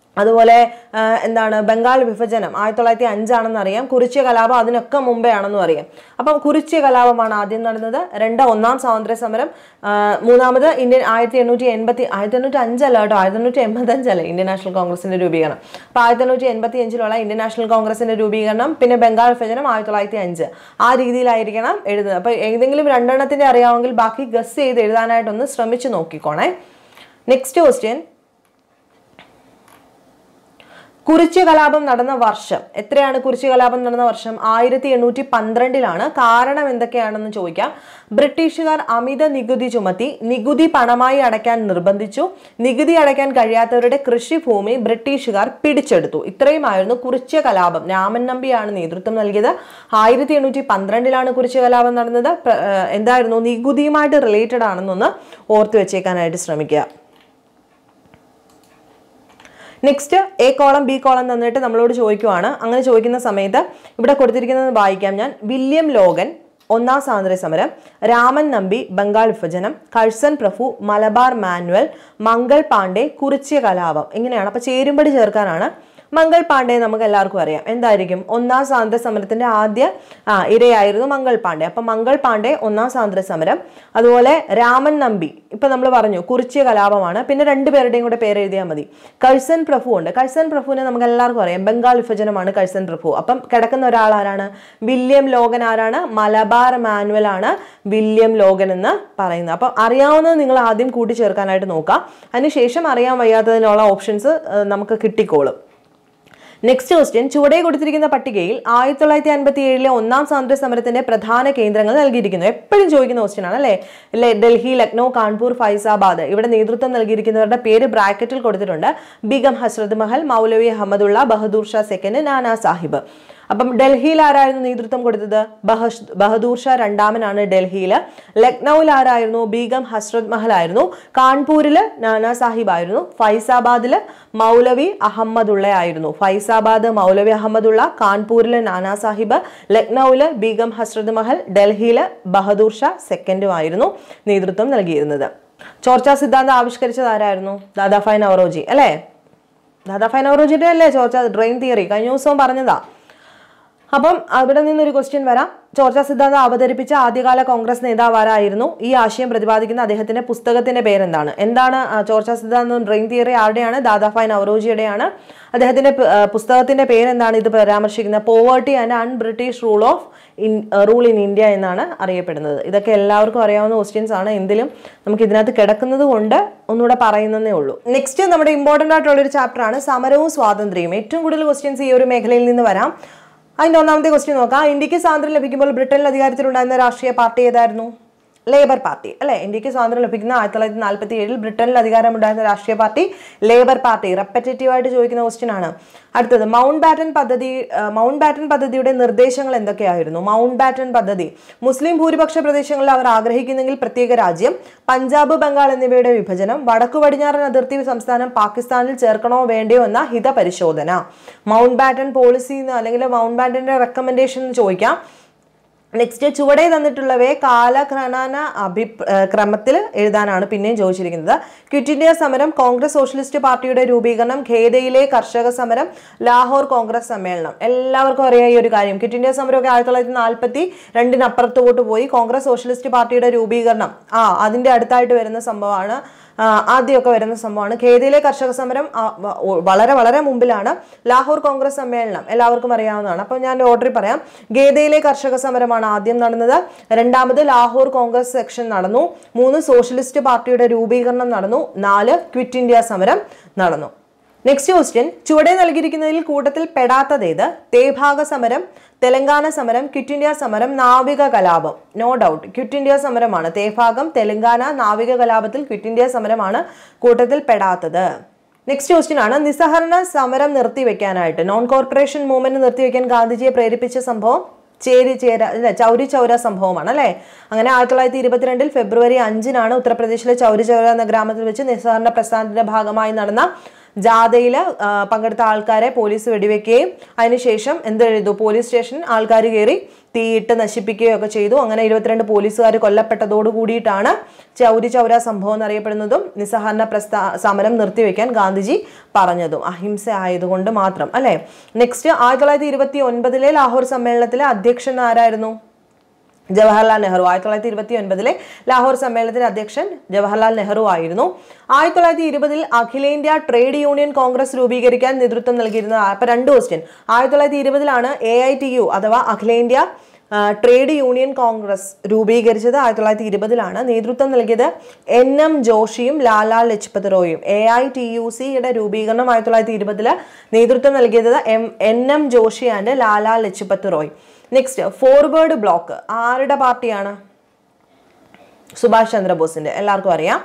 അതുപോലെ ആ, എന്താണ് ബംഗാൾ വിഭജനം ആയിരത്തി തൊള്ളായിരത്തി അഞ്ചാണെന്ന് അറിയാം കുറിച്യ കലാപം അതിനൊക്കെ മുമ്പേ ആണെന്നും അറിയാം അപ്പം കുറിച്യ കലാപമാണ് ആദ്യം നടന്നത് രണ്ട് ഒന്നാം സ്വാതന്ത്ര്യ സമരം ആ, മൂന്നാമത് ഇന്ത്യൻ ആയിരത്തി എണ്ണൂറ്റി എൺപത്തി ആയിരത്തി എണ്ണൂറ്റി അഞ്ചല്ല കേട്ടോ ആയിരത്തി എണ്ണൂറ്റി എൺപത്തി അഞ്ചല്ലേ ഇന്ത്യൻ നാഷണൽ കോൺഗ്രസിന്റെ രൂപീകരണം അപ്പോൾ ആയിരത്തി എണ്ണൂറ്റി എൺപത്തി അഞ്ചിലുള്ള ഇന്ത്യൻ നാഷണൽ കോൺഗ്രസിന്റെ രൂപീകരണം പിന്നെ ബംഗാൾ വിഭജനം ആയിരത്തി തൊള്ളായിരത്തി അഞ്ച് ആ രീതിയിലായിരിക്കണം എഴുതുന്നത് അപ്പോൾ ഏതെങ്കിലും രണ്ടെണ്ണത്തിന്റെ അറിയാമെങ്കിൽ ബാക്കി ഗസ് ചെയ്ത് എഴുതാനായിട്ടൊന്ന് ശ്രമിച്ചു നോക്കിക്കോണേ നെക്സ്റ്റ് ക്വസ്റ്റ്യൻ കുറിച്യ കലാപം നടന്ന വർഷം എത്രയാണ് കുറിച്യ കലാപം നടന്ന വർഷം ആയിരത്തി എണ്ണൂറ്റി പന്ത്രണ്ടിലാണ് കാരണം എന്തൊക്കെയാണെന്ന് ചോദിക്കാം ബ്രിട്ടീഷുകാർ അമിത നികുതി ചുമത്തി നികുതി പണമായി അടയ്ക്കാൻ നിർബന്ധിച്ചു നികുതി അടയ്ക്കാൻ കഴിയാത്തവരുടെ കൃഷിഭൂമി ബ്രിട്ടീഷുകാർ പിടിച്ചെടുത്തു ഇത്രയുമായിരുന്നു കുറിച്യ കലാപം രാമൻ നമ്പിയാണ് നേതൃത്വം നൽകിയത് ആയിരത്തി എണ്ണൂറ്റി പന്ത്രണ്ടിലാണ് കുറിച്യ കലാപം നടന്നത് പ്ര- ഏഹ് എന്തായിരുന്നു നികുതിയുമായിട്ട് റിലേറ്റഡ് ആണെന്നൊന്ന് ഓർത്തു വെച്ചേക്കാനായിട്ട് ശ്രമിക്കുക next A column B column തന്നിട്ട് നമ്മളോട് ചോദിക്കുവാണ് അങ്ങനെ ചോദിക്കുന്ന സമയത്ത് ഇവിടെ കൊടുത്തിരിക്കുന്നത് വായിക്കാം ഞാൻ വില്യം ലോഗൻ ഒന്നാം സ്വാതന്ത്ര്യ സമരം രാമൻ നമ്പി ബംഗാൾ വിഭജനം കഴ്സൺ പ്രഭു മലബാർ മാനുവൽ മംഗൾ പാണ്ഡെ കുറിച്യ കലാപം ഇങ്ങനെയാണ് അപ്പൊ ചേരുംപടി ചേർക്കാനാണ് മംഗൾ പാണ്ഡെ നമുക്ക് എല്ലാവർക്കും അറിയാം എന്തായിരിക്കും ഒന്നാം സ്വാതന്ത്ര്യ സമരത്തിന്റെ ആദ്യ ആ ഇരയായിരുന്നു മംഗൾ പാണ്ഡെ അപ്പൊ മംഗൾ പാണ്ഡെ ഒന്നാം സ്വാതന്ത്ര്യ സമരം അതുപോലെ രാമൻ നമ്പി ഇപ്പൊ നമ്മൾ പറഞ്ഞു കുറിച്യ കലാപമാണ് പിന്നെ രണ്ടുപേരുടെയും കൂടെ പേര് എഴുതിയാൽ മതി കഴ്സൺ പ്രഭു ഉണ്ട് കഴ്സൺ പ്രഭുവിനെ നമുക്ക് എല്ലാവർക്കും അറിയാം ബംഗാൾ വിഭജനമാണ് കഴ്സൺ പ്രഭു അപ്പം കിടക്കുന്ന ഒരാൾ ആരാണ് വില്യം ലോഗൻ ആരാണ് മലബാർ മാനുവൽ ആണ് വില്യം ലോഗൻ എന്ന് പറയുന്നത് അപ്പം അറിയാവുന്നത് നിങ്ങൾ ആദ്യം കൂട്ടിച്ചേർക്കാനായിട്ട് നോക്കാം അതിനുശേഷം അറിയാൻ വയ്യാത്തതിനുള്ള ഓപ്ഷൻസ് നമുക്ക് കിട്ടിക്കോളും നെക്സ്റ്റ് ക്വസ്റ്റ്യൻ ചുവടെ കൊടുത്തിരിക്കുന്ന പട്ടികയിൽ ആയിരത്തി തൊള്ളായിരത്തി അൻപത്തി ഏഴിലെ ഒന്നാം സ്വാതന്ത്ര്യ സമരത്തിന്റെ പ്രധാന കേന്ദ്രങ്ങൾ നൽകിയിരിക്കുന്നു എപ്പോഴും ചോദിക്കുന്ന ക്വസ്റ്റ്യൻ ആണ് അല്ലേ ലെ- ഡൽഹി ലക്നൗ കാൺപൂർ ഫൈസാബാദ് ഇവിടെ നേതൃത്വം നൽകിയിരിക്കുന്നവരുടെ പേര് ബ്രാക്കറ്റിൽ കൊടുത്തിട്ടുണ്ട് ബീഗം ഹസ്രത് മഹൽ മൗലവി അഹമ്മദുള്ള ബഹദൂർ ഷാ സെക്കൻഡ് നാനാ സാഹിബ് അപ്പം ഡൽഹിയിൽ ആരായിരുന്നു നേതൃത്വം കൊടുത്തത് ബഹഷ് ബഹദൂർ ഷാ രണ്ടാമനാണ് ഡൽഹിയിൽ ലക്നൌവിൽ ആരായിരുന്നു ബീഗം ഹസ്രത് മഹൽ ആയിരുന്നു കാൺപൂരിൽ നാനാ സാഹിബ് ആയിരുന്നു ഫൈസാബാദിൽ മൗലവി അഹമ്മദുള്ള ആയിരുന്നു ഫൈസാബാദ് മൗലവി അഹമ്മദുള്ള കാൺപൂരിൽ നാനാ സാഹിബ് ലക്നൌവിൽ ബീഗം ഹസ്രത് മഹൽ ഡൽഹിയിൽ ബഹദൂർ ഷാ സെക്കൻഡും ആയിരുന്നു നേതൃത്വം നൽകിയിരുന്നത് ചോർച്ചാ സിദ്ധാന്തം ആവിഷ്കരിച്ചത് ആരായിരുന്നു ദാദാഫായ് നവറോജി അല്ലേ ദാദാഫായ് നവറോജിയുടെ അല്ലേ ചോർച്ച ഡ്രെയിൻ തിയറി കഴിഞ്ഞ ദിവസവും പറഞ്ഞതാ അപ്പം അവിടെ നിന്നൊരു ക്വസ്റ്റ്യൻ വരാം ചോർച്ചാ സിദ്ധാന്തം അവതരിപ്പിച്ച ആദ്യകാല കോൺഗ്രസ് നേതാവ് ആരായിരുന്നു ഈ ആശയം പ്രതിപാദിക്കുന്ന അദ്ദേഹത്തിന്റെ പുസ്തകത്തിന്റെ പേരെന്താണ് എന്താണ് ആ, ചോർച്ചാ സിദ്ധാന്തം ഡ്രെയിൻ തിയറി ആരുടെയാണ് ദാദാഫായ് നവറോജിയുടെയാണ് അദ്ദേഹത്തിന്റെ പ്- ആ, പുസ്തകത്തിന്റെ പേരെന്താണ് ഇത് പരാമർശിക്കുന്നത് poverty and un British rule of in rule in India എന്നാണ് അറിയപ്പെടുന്നത് ഇതൊക്കെ എല്ലാവർക്കും അറിയാവുന്ന ക്വസ്റ്റ്യൻസ് ആണ് എന്തിലും നമുക്ക് ഇതിനകത്ത് കിടക്കുന്നത് കൊണ്ട് ഒന്നുകൂടെ പറയുന്നതേ ഉള്ളൂ നെക്സ്റ്റ് നമ്മുടെ ഇമ്പോർട്ടൻ്റ് ആയിട്ടുള്ള ഒരു ചാപ്റ്റർ ആണ് സമരവും സ്വാതന്ത്ര്യവും ഏറ്റവും കൂടുതൽ ക്വസ്റ്റ്യൻസ് ഈ ഒരു മേഖലയിൽ നിന്ന് വരാം അതിന്റെ ഒന്നാമത്തെ ക്വസ്റ്റ്യൻ നോക്കാം ഇന്ത്യക്ക് സ്വാതന്ത്ര്യം ലഭിക്കുമ്പോൾ ബ്രിട്ടനിൽ അധികാരത്തിലുണ്ടായിരുന്ന രാഷ്ട്രീയ പാർട്ടി ഏതായിരുന്നു ലേബർ പാർട്ടി അല്ലെ ഇന്ത്യക്ക് സ്വാതന്ത്ര്യം ലഭിക്കുന്ന ആയിരത്തി തൊള്ളായിരത്തി നാൽപ്പത്തി ഏഴിൽ ബ്രിട്ടനിൽ അധികാരമുണ്ടായിരുന്ന രാഷ്ട്രീയ പാർട്ടി ലേബർ പാർട്ടി റെപ്പറ്റേറ്റീവ് ആയിട്ട് ചോദിക്കുന്ന ക്വസ്റ്റ്യൻ ആണ് അടുത്തത് മൗണ്ട് ബാറ്റൻ പദ്ധതി ആ, മൗണ്ട് ബാറ്റൻ പദ്ധതിയുടെ നിർദ്ദേശങ്ങൾ എന്തൊക്കെയായിരുന്നു മൗണ്ട് ബാറ്റൻ പദ്ധതി മുസ്ലിം ഭൂരിപക്ഷ പ്രദേശങ്ങളിൽ അവർ ആഗ്രഹിക്കുന്നെങ്കിൽ പ്രത്യേക രാജ്യം പഞ്ചാബ് ബംഗാൾ എന്നിവയുടെ വിഭജനം വടക്കു പടിഞ്ഞാറൻ അതിർത്തി സംസ്ഥാനം പാകിസ്ഥാനിൽ ചേർക്കണോ വേണ്ടയോ എന്ന ഹിതപരിശോധന മൗണ്ട് ബാറ്റൻ പോളിസി എന്ന് അല്ലെങ്കിൽ മൗണ്ട് ബാറ്റന്റെ റെക്കമെൻഡേഷൻ എന്ന് ചോദിക്കാം നെക്സ്റ്റ് ചുവടെ തന്നിട്ടുള്ളവയെ കാലഘണന അഭി ക്രമത്തിൽ എഴുതാനാണ് പിന്നെയും ചോദിച്ചിരിക്കുന്നത് ക്വിറ്റ് ഇന്ത്യ സമരം കോൺഗ്രസ് സോഷ്യലിസ്റ്റ് പാർട്ടിയുടെ രൂപീകരണം ഖേദയിലെ കർഷക സമരം ലാഹോർ കോൺഗ്രസ് സമ്മേളനം എല്ലാവർക്കും അറിയാം ഈ ഒരു കാര്യം ക്വിറ്റ് ഇന്ത്യ സമരമൊക്കെ ആയിരത്തി തൊള്ളായിരത്തി നാൽപ്പത്തി രണ്ടിനപ്പുറത്തോട്ട് പോയി കോൺഗ്രസ് സോഷ്യലിസ്റ്റ് പാർട്ടിയുടെ രൂപീകരണം ആ അതിന്റെ അടുത്തായിട്ട് വരുന്ന സംഭവമാണ് ആ, ആദ്യമൊക്കെ വരുന്ന സംഭവമാണ് ഖേദയിലെ കർഷക സമരം ആ, വ- ഒ- വളരെ വളരെ മുമ്പിലാണ് ലാഹോർ കോൺഗ്രസ് സമ്മേളനം എല്ലാവർക്കും അറിയാവുന്നതാണ് അപ്പോൾ ഞാൻ ഓർഡറിൽ പറയാം ഖേദയിലെ കർഷക സമരമാണ് ആദ്യം നടന്നത് രണ്ടാമത് ലാഹോർ കോൺഗ്രസ് സെക്ഷൻ നടന്നു മൂന്ന് സോഷ്യലിസ്റ്റ് പാർട്ടിയുടെ രൂപീകരണം നടന്നു നാല് ക്വിറ്റ് ഇന്ത്യ സമരം നടന്നു നെക്സ്റ്റ് ക്വസ്റ്റ്യൻ ചുവടെ നൽകിയിരിക്കുന്നതിൽ കൂട്ടത്തിൽ പെടാത്തതേത് തേഭാഗ സമരം തെലങ്കാന സമരം ക്വിറ്റ് ഇന്ത്യ സമരം നാവിക കലാപം നോ ഡൗട്ട് ക്വിറ്റ് ഇന്ത്യ സമരമാണ് തേഭാഗം തെലങ്കാന നാവിക കലാപത്തിൽ ക്വിറ്റ് ഇന്ത്യ സമരമാണ് കൂട്ടത്തിൽ പെടാത്തത് നെക്സ്റ്റ് ക്വസ്റ്റ്യൻ ആണ് നിസ്സഹരണ സമരം നിർത്തിവെക്കാനായിട്ട് നോൺ കോർപ്പറേഷൻ മൂവ്മെന്റ് നിർത്തിവെക്കാൻ ഗാന്ധിജിയെ പ്രേരിപ്പിച്ച സംഭവം ചേരി ചേര അല്ല ചൗരി ചൗര സംഭവമാണ് അല്ലേ അങ്ങനെ ആയിരത്തി തൊള്ളായിരത്തി ഇരുപത്തിരണ്ടിൽ ഫെബ്രുവരി അഞ്ചിനാണ് ഉത്തർപ്രദേശിലെ ചൗരി ചൗര എന്ന ഗ്രാമത്തിൽ വെച്ച് നിസ്സഹരണ പ്രസ്ഥാനത്തിന്റെ ഭാഗമായി നടന്ന ജാഥയിൽ പങ്കെടുത്ത ആൾക്കാരെ പോലീസ് വെടിവെക്കുകയും അതിനുശേഷം എന്ത് ചെയ്തു പോലീസ് സ്റ്റേഷൻ ആൾക്കാർ കയറി തീയിട്ട് നശിപ്പിക്കുകയോ ഒക്കെ ചെയ്തു അങ്ങനെ ഇരുപത്തിരണ്ട് പോലീസുകാർ കൊല്ലപ്പെട്ടതോട് കൂടിയിട്ടാണ് ചൗരി ചൗര സംഭവം എന്നറിയപ്പെടുന്നതും നിസ്സഹരണ പ്രസ്ഥാ സമരം നിർത്തിവെക്കാൻ ഗാന്ധിജി പറഞ്ഞതും അഹിംസ ആയതുകൊണ്ട് മാത്രം അല്ലെ നെക്സ്റ്റ് ആയിരത്തി തൊള്ളായിരത്തി ഇരുപത്തി ഒൻപതിലെ ലാഹോർ സമ്മേളനത്തിലെ അധ്യക്ഷൻ ആരായിരുന്നു ജവഹർലാൽ നെഹ്റു ആയിരത്തി തൊള്ളായിരത്തി ഇരുപത്തി ഒൻപതിലെ ലാഹോർ സമ്മേളനത്തിന്റെ അധ്യക്ഷൻ ജവഹർലാൽ നെഹ്റു ആയിരുന്നു ആയിരത്തി തൊള്ളായിരത്തി ഇരുപതിൽ അഖിലേന്ത്യാ ട്രേഡ് യൂണിയൻ കോൺഗ്രസ് രൂപീകരിക്കാൻ നേതൃത്വം നൽകിയിരുന്നത് അപ്പൊ രണ്ട് ക്വസ്റ്റ്യൻ ആയിരത്തി തൊള്ളായിരത്തി ഇരുപതിലാണ് എ ഐ ടി യു അഥവാ അഖിലേന്ത്യാ ആ, ട്രേഡ് യൂണിയൻ കോൺഗ്രസ് രൂപീകരിച്ചത് ആയിരത്തി തൊള്ളായിരത്തി ഇരുപതിലാണ് നേതൃത്വം നൽകിയത് എൻ എം ജോഷിയും ലാലാ ലജ്പത് റോയും എ ഐ ടി യു സിയുടെ രൂപീകരണം ആയിരത്തി തൊള്ളായിരത്തി ഇരുപതില് നേതൃത്വം നൽകിയത് M N M Joshi and Lala Lajpat Roy next forward block ആരുടെ പാർട്ടിയാണ് സുഭാഷ് ചന്ദ്രബോസിന്റെ എല്ലാവർക്കും അറിയാം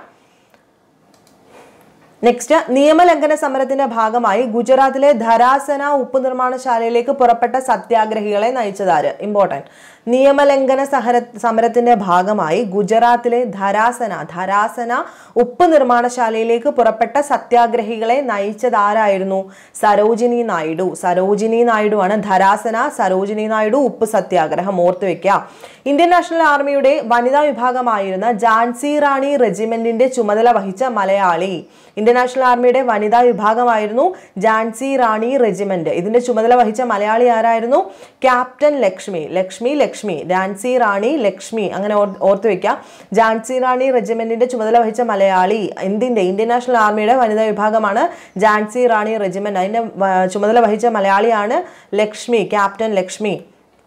നെക്സ്റ്റ് നിയമലംഘന സമരത്തിന്റെ ഭാഗമായി ഗുജറാത്തിലെ ധരാസന ഉപ്പ് നിർമ്മാണശാലയിലേക്ക് പുറപ്പെട്ട സത്യാഗ്രഹികളെ നയിച്ചതാര് ഇമ്പോർട്ടൻറ്റ് നിയമലംഘന സഹര സമരത്തിന്റെ ഭാഗമായി ഗുജറാത്തിലെ ധരാസന ധരാസന ഉപ്പ് നിർമ്മാണശാലയിലേക്ക് പുറപ്പെട്ട സത്യാഗ്രഹികളെ നയിച്ചത് ആരായിരുന്നു സരോജിനി നായിഡു സരോജിനി നായിഡു ആണ് ധരാസന സരോജിനി നായിഡു ഉപ്പ് സത്യാഗ്രഹം ഓർത്തു വെക്കുക ഇന്ത്യൻ നാഷണൽ ആർമിയുടെ വനിതാ വിഭാഗമായിരുന്ന ജാൻസി റാണി റെജിമെന്റിന്റെ ചുമതല വഹിച്ച മലയാളി ഇന്ത്യൻ നാഷണൽ ആർമിയുടെ വനിതാ വിഭാഗമായിരുന്നു ജാൻസി റാണി റെജിമെന്റ് ഇതിന്റെ ചുമതല വഹിച്ച മലയാളി ആരായിരുന്നു ക്യാപ്റ്റൻ ലക്ഷ്മി ലക്ഷ്മി ലക്ഷ്മി ജാൻസി റാണി ലക്ഷ്മി അങ്ങനെ ഓർ- ഓർത്തു വെക്കുക ജാൻസി റാണി റെജിമെന്റിന്റെ ചുമതല വഹിച്ച മലയാളി എന്തിന്റെ ഇന്ത്യൻ നാഷണൽ ആർമിയുടെ വനിതാ വിഭാഗമാണ് ജാൻസി റാണി റെജിമെന്റ് അതിന്റെ വ- ചുമതല വഹിച്ച മലയാളിയാണ് Lakshmi captain Lakshmi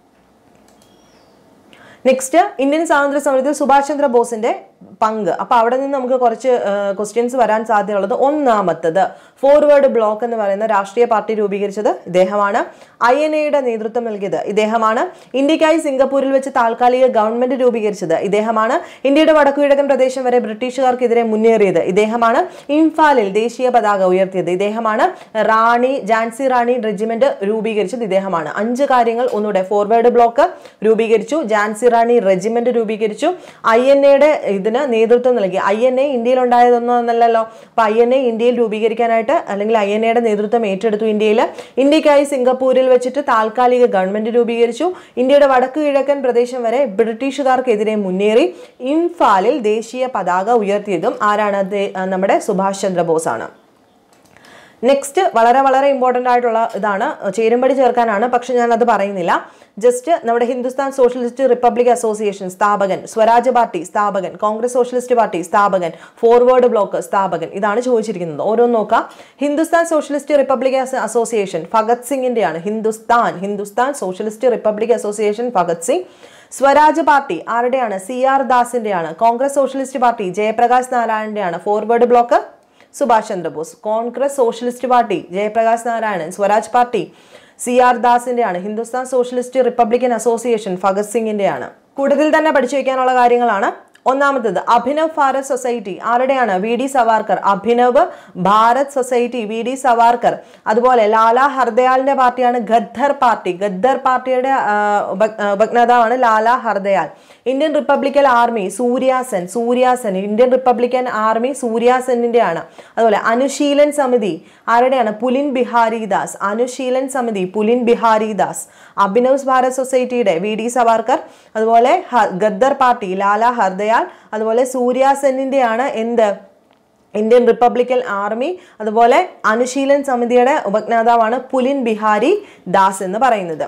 next Indian സ്വാതന്ത്ര്യ സമരത്തിൽ സുഭാഷ് ചന്ദ്ര ബോസിന്റെ പങ്ക് അപ്പൊ അവിടെ നിന്ന് നമുക്ക് കുറച്ച് ക്വസ്റ്റ്യൻസ് വരാൻ സാധ്യതയുള്ളത് ഒന്നാമത്തത് ഫോർവേഡ് ബ്ലോക്ക് എന്ന് പറയുന്ന രാഷ്ട്രീയ പാർട്ടി രൂപീകരിച്ചത് ഇദ്ദേഹമാണ് ഐ എൻ എയുടെ നേതൃത്വം നൽകിയത് ഇദ്ദേഹമാണ് ഇന്ത്യക്കായി സിംഗപ്പൂരിൽ വെച്ച് താൽക്കാലിക ഗവൺമെന്റ് രൂപീകരിച്ചത് ഇദ്ദേഹമാണ് ഇന്ത്യയുടെ വടക്കുകിഴക്കൻ പ്രദേശം വരെ ബ്രിട്ടീഷുകാർക്കെതിരെ മുന്നേറിയത് ഇദ്ദേഹമാണ് ഇംഫാലിൽ ദേശീയ പതാക ഉയർത്തിയത് ഇദ്ദേഹമാണ് റാണി ജാൻസി റാണി റെജിമെന്റ് രൂപീകരിച്ചത് ഇദ്ദേഹമാണ് അഞ്ച് കാര്യങ്ങൾ ഒന്നുകൂടെ ഫോർവേഡ് ബ്ലോക്ക് രൂപീകരിച്ചു ജാൻസി റാണി റെജിമെന്റ് രൂപീകരിച്ചു ഐ എൻ എയുടെ ഇതിന് നേതൃത്വം നൽകി ഐ എൻ എ ഇന്ത്യയിൽ ഉണ്ടായതൊന്നല്ലല്ലോ അപ്പൊ ഐ എൻ എ ഇന്ത്യയിൽ രൂപീകരിക്കാനായിട്ട് അല്ലെങ്കിൽ ഐ എൻ എയുടെ നേതൃത്വം ഏറ്റെടുത്തു ഇന്ത്യയിൽ ഇന്ത്യക്കായി സിംഗപ്പൂരിൽ വെച്ചിട്ട് താൽക്കാലിക ഗവൺമെന്റ് രൂപീകരിച്ചു ഇന്ത്യയുടെ വടക്കു കിഴക്കൻ പ്രദേശം വരെ ബ്രിട്ടീഷുകാർക്കെതിരെ മുന്നേറി ഇംഫാലിൽ ദേശീയ പതാക ഉയർത്തിയതും ആരാണ് ദേ- നമ്മുടെ സുഭാഷ് ചന്ദ്രബോസ് ആണ് നെക്സ്റ്റ് വളരെ വളരെ ഇമ്പോർട്ടൻ്റ് ആയിട്ടുള്ള ഇതാണ് ചേരുംപടി ചേർക്കാനാണ് പക്ഷെ ഞാൻ അത് പറയുന്നില്ല ജസ്റ്റ് നമ്മുടെ ഹിന്ദുസ്ഥാൻ സോഷ്യലിസ്റ്റ് റിപ്പബ്ലിക് അസോസിയേഷൻ സ്ഥാപകൻ സ്വരാജ് പാർട്ടി സ്ഥാപകൻ കോൺഗ്രസ് സോഷ്യലിസ്റ്റ് പാർട്ടി സ്ഥാപകൻ ഫോർവേഡ് ബ്ലോക്ക് സ്ഥാപകൻ ഇതാണ് ചോദിച്ചിരിക്കുന്നത് ഓരോന്ന് നോക്കാം ഹിന്ദുസ്ഥാൻ സോഷ്യലിസ്റ്റ് റിപ്പബ്ലിക് അസ- അസോസിയേഷൻ ഭഗത് സിംഗിന്റെയാണ് Hindustan Hindustan socialist republic association Bhagat Singh Swaraj party ആരുടെയാണ് സി ആർ ദാസിന്റെയാണ് കോൺഗ്രസ് സോഷ്യലിസ്റ്റ് പാർട്ടി ജയപ്രകാശ് നാരായണന്റെയാണ് forward block Subhash Chandrabose congress socialist party Jayaprakash Narayanan Swaraj party C R ദാസിന്റെയാണ് Hindustan socialist republican association Bhagat സിംഗിന്റെയാണ് കൂടുതൽ തന്നെ പഠിച്ചു വയ്ക്കാനുള്ള കാര്യങ്ങളാണ് ഒന്നാമത്തത് Abhinav Bharat society ആരുടെയാണ് V D Savarkar Abhinav Bharat society V D Savarkar അതുപോലെ ലാലാ ഹർദയാലിന്റെ പാർട്ടിയാണ് ഗദ്ദർ പാർട്ടി ഗദ്ദർ പാർട്ടിയുടെ ആ, ഉപ- ആ, ഉപജ്ഞാതാവാണ് Lala Hardayal Indian republican army Suryasen Suryasen Indian republican army സൂര്യാസനിന്റെ ആണ് അതുപോലെ അനുശീലൻ സമിതി ആരുടെയാണ് പുലിൻ ബിഹാരി ദാസ് അനുശീലൻ സമിതി പുലിൻ ബിഹാരി ദാസ് അഭിനവ് ഭാരത് സൊസൈറ്റിയുടെ വി ഡി സവാർക്കർ അതുപോലെ ഹ- ഗദ്ദർ പാർട്ടി ലാലാ ഹർദയാൽ അതുപോലെ സൂര്യാസെന്നിന്റെ ആണ് എന്ത് ഇന്ത്യൻ റിപ്പബ്ലിക്കൻ ആർമി അതുപോലെ അനുശീലൻ സമിതിയുടെ ഉപജ്ഞാതാവാണ് പുലിൻ ബിഹാരി ദാസ് എന്ന് പറയുന്നത്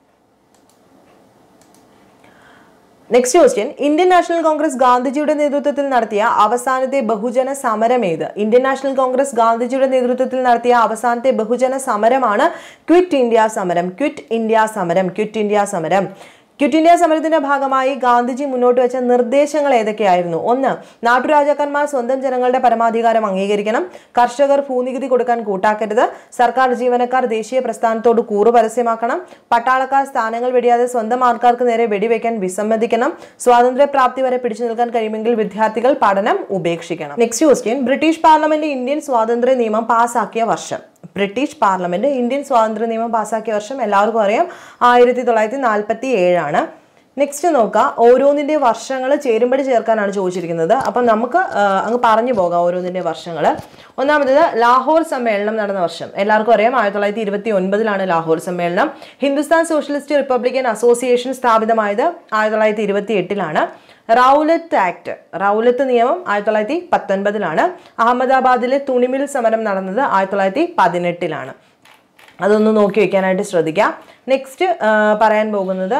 next question Indian national congress ഗാന്ധിജിയുടെ നേതൃത്വത്തിൽ നടത്തിയ അവസാനത്തെ ബഹുജന സമരം ഏത് ഇന്ത്യൻ നാഷണൽ കോൺഗ്രസ് ഗാന്ധിജിയുടെ നേതൃത്വത്തിൽ നടത്തിയ അവസാനത്തെ ബഹുജന സമരമാണ് ക്വിറ്റ് ഇന്ത്യ സമരം ക്വിറ്റ് ഇന്ത്യ സമരം ക്വിറ്റ് ഇന്ത്യ സമരം ക്വിറ്റ് ഇന്ത്യ സമരത്തിന്റെ ഭാഗമായി ഗാന്ധിജി മുന്നോട്ട് വെച്ച നിർദ്ദേശങ്ങൾ ഏതൊക്കെയായിരുന്നു ഒന്ന് നാട്ടുരാജാക്കന്മാർ സ്വന്തം ജനങ്ങളുടെ പരമാധികാരം അംഗീകരിക്കണം കർഷകർ ഭൂനികുതി കൊടുക്കാൻ കൂട്ടാക്കരുത് സർക്കാർ ജീവനക്കാർ ദേശീയ പ്രസ്ഥാനത്തോട് കൂറു പരസ്യമാക്കണം പട്ടാളക്കാർ സ്ഥാനങ്ങൾ വെടിയാതെ സ്വന്തം ആൾക്കാർക്ക് നേരെ വെടിവെക്കാൻ വിസമ്മതിക്കണം സ്വാതന്ത്ര്യപ്രാപ്തി വരെ പിടിച്ചു നിൽക്കാൻ കഴിയുമെങ്കിൽ വിദ്യാർത്ഥികൾ പഠനം ഉപേക്ഷിക്കണം next question British parliament Indian സ്വാതന്ത്ര്യ നിയമം പാസാക്കിയ വർഷം ബ്രിട്ടീഷ് പാർലമെന്റ് ഇന്ത്യൻ സ്വാതന്ത്ര്യ നിയമം പാസാക്കിയ വർഷം എല്ലാവർക്കും അറിയാം ആയിരത്തി തൊള്ളായിരത്തി നാൽപ്പത്തി ഏഴാണ് നെക്സ്റ്റ് നോക്കാം ഓരോന്നിൻ്റെ വർഷങ്ങൾ ചേരുമ്പടി ചേർക്കാനാണ് ചോദിച്ചിരിക്കുന്നത് അപ്പം നമുക്ക് ആ, അങ്ങ് പറഞ്ഞു പോകാം ഓരോന്നിൻ്റെ വർഷങ്ങൾ ഒന്നാമത്തേത് ലാഹോർ സമ്മേളനം നടന്ന വർഷം എല്ലാവർക്കും അറിയാം ആയിരത്തി തൊള്ളായിരത്തി ഇരുപത്തി ഒൻപതിലാണ് ലാഹോർ സമ്മേളനം ഹിന്ദുസ്ഥാൻ സോഷ്യലിസ്റ്റ് റിപ്പബ്ലിക്കൻ അസോസിയേഷൻ സ്ഥാപിതമായത് ആയിരത്തി തൊള്ളായിരത്തി ഇരുപത്തി എട്ടിലാണ് റൗലത്ത് ആക്ട് റൗലത്ത് നിയമം ആയിരത്തി തൊള്ളായിരത്തി പത്തൊൻപതിലാണ് അഹമ്മദാബാദിലെ തുണിമിൽ സമരം നടന്നത് ആയിരത്തി തൊള്ളായിരത്തി പതിനെട്ടിലാണ് അതൊന്ന് നോക്കി വെക്കാനായിട്ട് ശ്രദ്ധിക്കാം നെക്സ്റ്റ് പറയാൻ പോകുന്നത്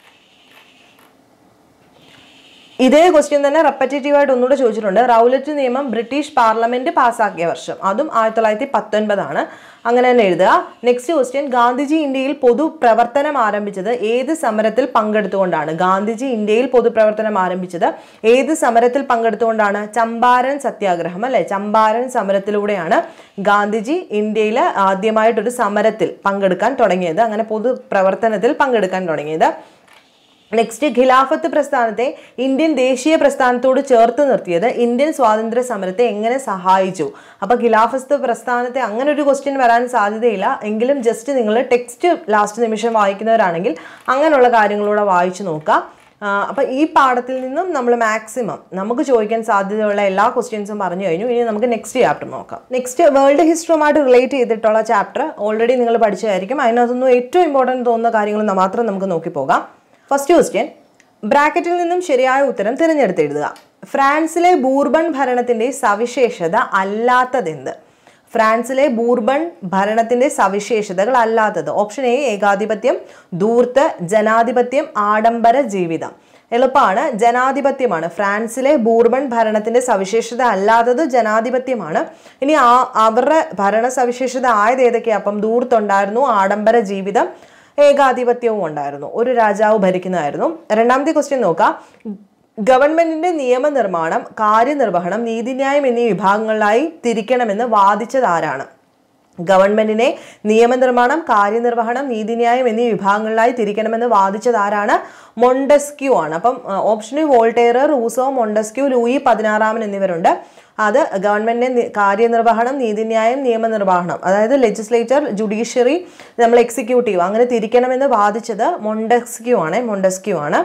ഇതേ ക്വസ്റ്റ്യൻ തന്നെ റെപ്പറ്റേറ്റീവ് ആയിട്ട് ഒന്നുകൂടെ ചോദിച്ചിട്ടുണ്ട് റൗലറ്റ് നിയമം ബ്രിട്ടീഷ് പാർലമെന്റ് പാസ്സാക്കിയ വർഷം അതും ആയിരത്തി തൊള്ളായിരത്തി പത്തൊൻപതാണ് അങ്ങനെ തന്നെ എഴുതുക നെക്സ്റ്റ് ക്വസ്റ്റ്യൻ ഗാന്ധിജി ഇന്ത്യയിൽ പൊതുപ്രവർത്തനം ആരംഭിച്ചത് ഏത് സമരത്തിൽ പങ്കെടുത്തുകൊണ്ടാണ് ഗാന്ധിജി ഇന്ത്യയിൽ പൊതുപ്രവർത്തനം ആരംഭിച്ചത് ഏത് സമരത്തിൽ പങ്കെടുത്തുകൊണ്ടാണ് ചമ്പാരൻ സത്യാഗ്രഹം അല്ലെ ചമ്പാരൻ സമരത്തിലൂടെയാണ് ഗാന്ധിജി ഇന്ത്യയിൽ ആദ്യമായിട്ടൊരു സമരത്തിൽ പങ്കെടുക്കാൻ തുടങ്ങിയത് അങ്ങനെ പൊതുപ്രവർത്തനത്തിൽ പങ്കെടുക്കാൻ തുടങ്ങിയത് നെക്സ്റ്റ് ഖിലാഫത്ത് പ്രസ്ഥാനത്തെ ഇന്ത്യൻ ദേശീയ പ്രസ്ഥാനത്തോട് ചേർത്ത് നിർത്തിയത് ഇന്ത്യൻ സ്വാതന്ത്ര്യ സമരത്തെ എങ്ങനെ സഹായിച്ചു അപ്പോൾ ഖിലാഫത്ത് പ്രസ്ഥാനത്തെ അങ്ങനെ ഒരു ക്വസ്റ്റ്യൻ വരാൻ സാധ്യതയില്ല എങ്കിലും ജസ്റ്റ് നിങ്ങൾ ടെക്സ്റ്റ് ലാസ്റ്റ് നിമിഷം വായിക്കുന്നവരാണെങ്കിൽ അങ്ങനെയുള്ള കാര്യങ്ങളൂടെ വായിച്ചു നോക്കുക അപ്പം ഈ പാഠത്തിൽ നിന്നും നമ്മൾ മാക്സിമം നമുക്ക് ചോദിക്കാൻ സാധ്യതയുള്ള എല്ലാ ക്വസ്റ്റ്യൻസും പറഞ്ഞു കഴിഞ്ഞു ഇനി നമുക്ക് നെക്സ്റ്റ് ചാപ്റ്റർ നോക്കാം നെക്സ്റ്റ് വേൾഡ് ഹിസ്റ്ററിയുമായിട്ട് റിലേറ്റ് ചെയ്തിട്ടുള്ള ചാപ്റ്റർ ഓൾറെഡി നിങ്ങൾ പഠിച്ചതായിരിക്കും അതിനകത്തൊന്നും ഏറ്റവും ഇമ്പോർട്ടൻറ്റ് തോന്നുന്ന കാര്യങ്ങൾ മാത്രം നമുക്ക് നോക്കി പോകാം ഫസ്റ്റ് ക്വസ്റ്റ്യൻ ബ്രാക്കറ്റിൽ നിന്നും ശരിയായ ഉത്തരം തിരഞ്ഞെടുത്ത് എഴുതുക ഫ്രാൻസിലെ ബൂർബൺ ഭരണത്തിന്റെ സവിശേഷത അല്ലാത്തതെന്ത് ഫ്രാൻസിലെ ബൂർബൺ ഭരണത്തിന്റെ സവിശേഷതകൾ അല്ലാത്തത് ഓപ്ഷൻ എ ഏകാധിപത്യം ധൂർത്ത് ജനാധിപത്യം ആഡംബര ജീവിതം എളുപ്പമാണ് ജനാധിപത്യമാണ് ഫ്രാൻസിലെ ബൂർബൺ ഭരണത്തിന്റെ സവിശേഷത അല്ലാത്തത് ജനാധിപത്യമാണ് ഇനി ആ അവരുടെ ഭരണ സവിശേഷത ആയത് ഏതൊക്കെയാ അപ്പം ധൂർത്തുണ്ടായിരുന്നു ആഡംബര ജീവിതം ഏകാധിപത്യവും ഉണ്ടായിരുന്നു ഒരു രാജാവ് ഭരിക്കുന്നതായിരുന്നു രണ്ടാമത്തെ ക്വസ്റ്റ്യൻ നോക്കാം ഗവൺമെന്റിന്റെ നിയമനിർമ്മാണം കാര്യനിർവഹണം നീതിന്യായം എന്നീ വിഭാഗങ്ങളിലായി തിരിക്കണമെന്ന് വാദിച്ചത് ആരാണ് ഗവൺമെന്റിനെ നിയമനിർമ്മാണം കാര്യനിർവഹണം നീതിന്യായം എന്നീ വിഭാഗങ്ങളിലായി തിരിക്കണമെന്ന് വാദിച്ചത് ആരാണ് മൊണ്ടസ്ക്യൂ ആണ് അപ്പം ഓപ്ഷന് വോൾട്ടേർ റൂസോ മൊണ്ടസ്ക്യൂ ലൂയി പതിനാറാമൻ എന്നിവരുണ്ട് അത് ഗവൺമെന്റിന്റെ നി- കാര്യനിർവഹണം നീതിന്യായം നിയമനിർവഹണം അതായത് ലെജിസ്ലേച്ചർ ജുഡീഷ്യറി നമ്മൾ എക്സിക്യൂട്ടീവ് അങ്ങനെ തിരിക്കണമെന്ന് വാദിച്ചത് മൊണ്ടസ്ക്യൂ ആണ് മൊണ്ടസ്ക്യൂ ആണ്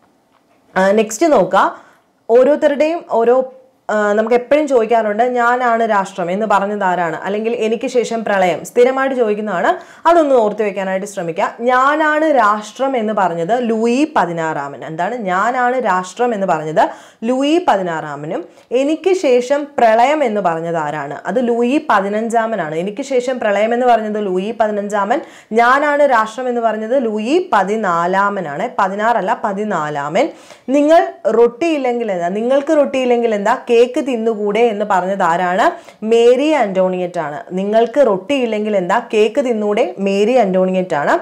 നെക്സ്റ്റ് നോക്കുക ഓരോരുത്തരുടെയും ഓരോ ആ, നമുക്ക് എപ്പോഴും ചോദിക്കാറുണ്ട് ഞാനാണ് രാഷ്ട്രം എന്ന് പറഞ്ഞത് ആരാണ് അല്ലെങ്കിൽ എനിക്ക് ശേഷം പ്രളയം സ്ഥിരമായിട്ട് ചോദിക്കുന്നതാണ് അതൊന്ന് ഓർത്ത് വെക്കാനായിട്ട് ശ്രമിക്കുക ഞാനാണ് രാഷ്ട്രം എന്ന് പറഞ്ഞത് ലൂയി പതിനാറാമൻ എന്താണ് ഞാനാണ് രാഷ്ട്രം എന്ന് പറഞ്ഞത് ലൂയി പതിനാറാമനും എനിക്ക് ശേഷം പ്രളയം എന്ന് പറഞ്ഞത് ആരാണ് അത് ലൂയി പതിനഞ്ചാമനാണ് എനിക്ക് ശേഷം പ്രളയം എന്ന് പറഞ്ഞത് ലൂയി പതിനഞ്ചാമൻ ഞാനാണ് രാഷ്ട്രം എന്ന് പറഞ്ഞത് ലൂയി പതിനാലാമനാണ് പതിനാറല്ല പതിനാലാമൻ നിങ്ങൾ റൊട്ടിയില്ലെങ്കിൽ എന്താ നിങ്ങൾക്ക് റൊട്ടിയില്ലെങ്കിൽ എന്താ കേക്ക് തിന്നുകൂടെ എന്ന് പറഞ്ഞത് ആരാണ് മേരി അന്റോണിയറ്റ് ആണ് നിങ്ങൾക്ക് റൊട്ടിയില്ലെങ്കിൽ എന്താ കേക്ക് തിന്നൂടെ മേരി അന്റോണിയറ്റ് ആണ്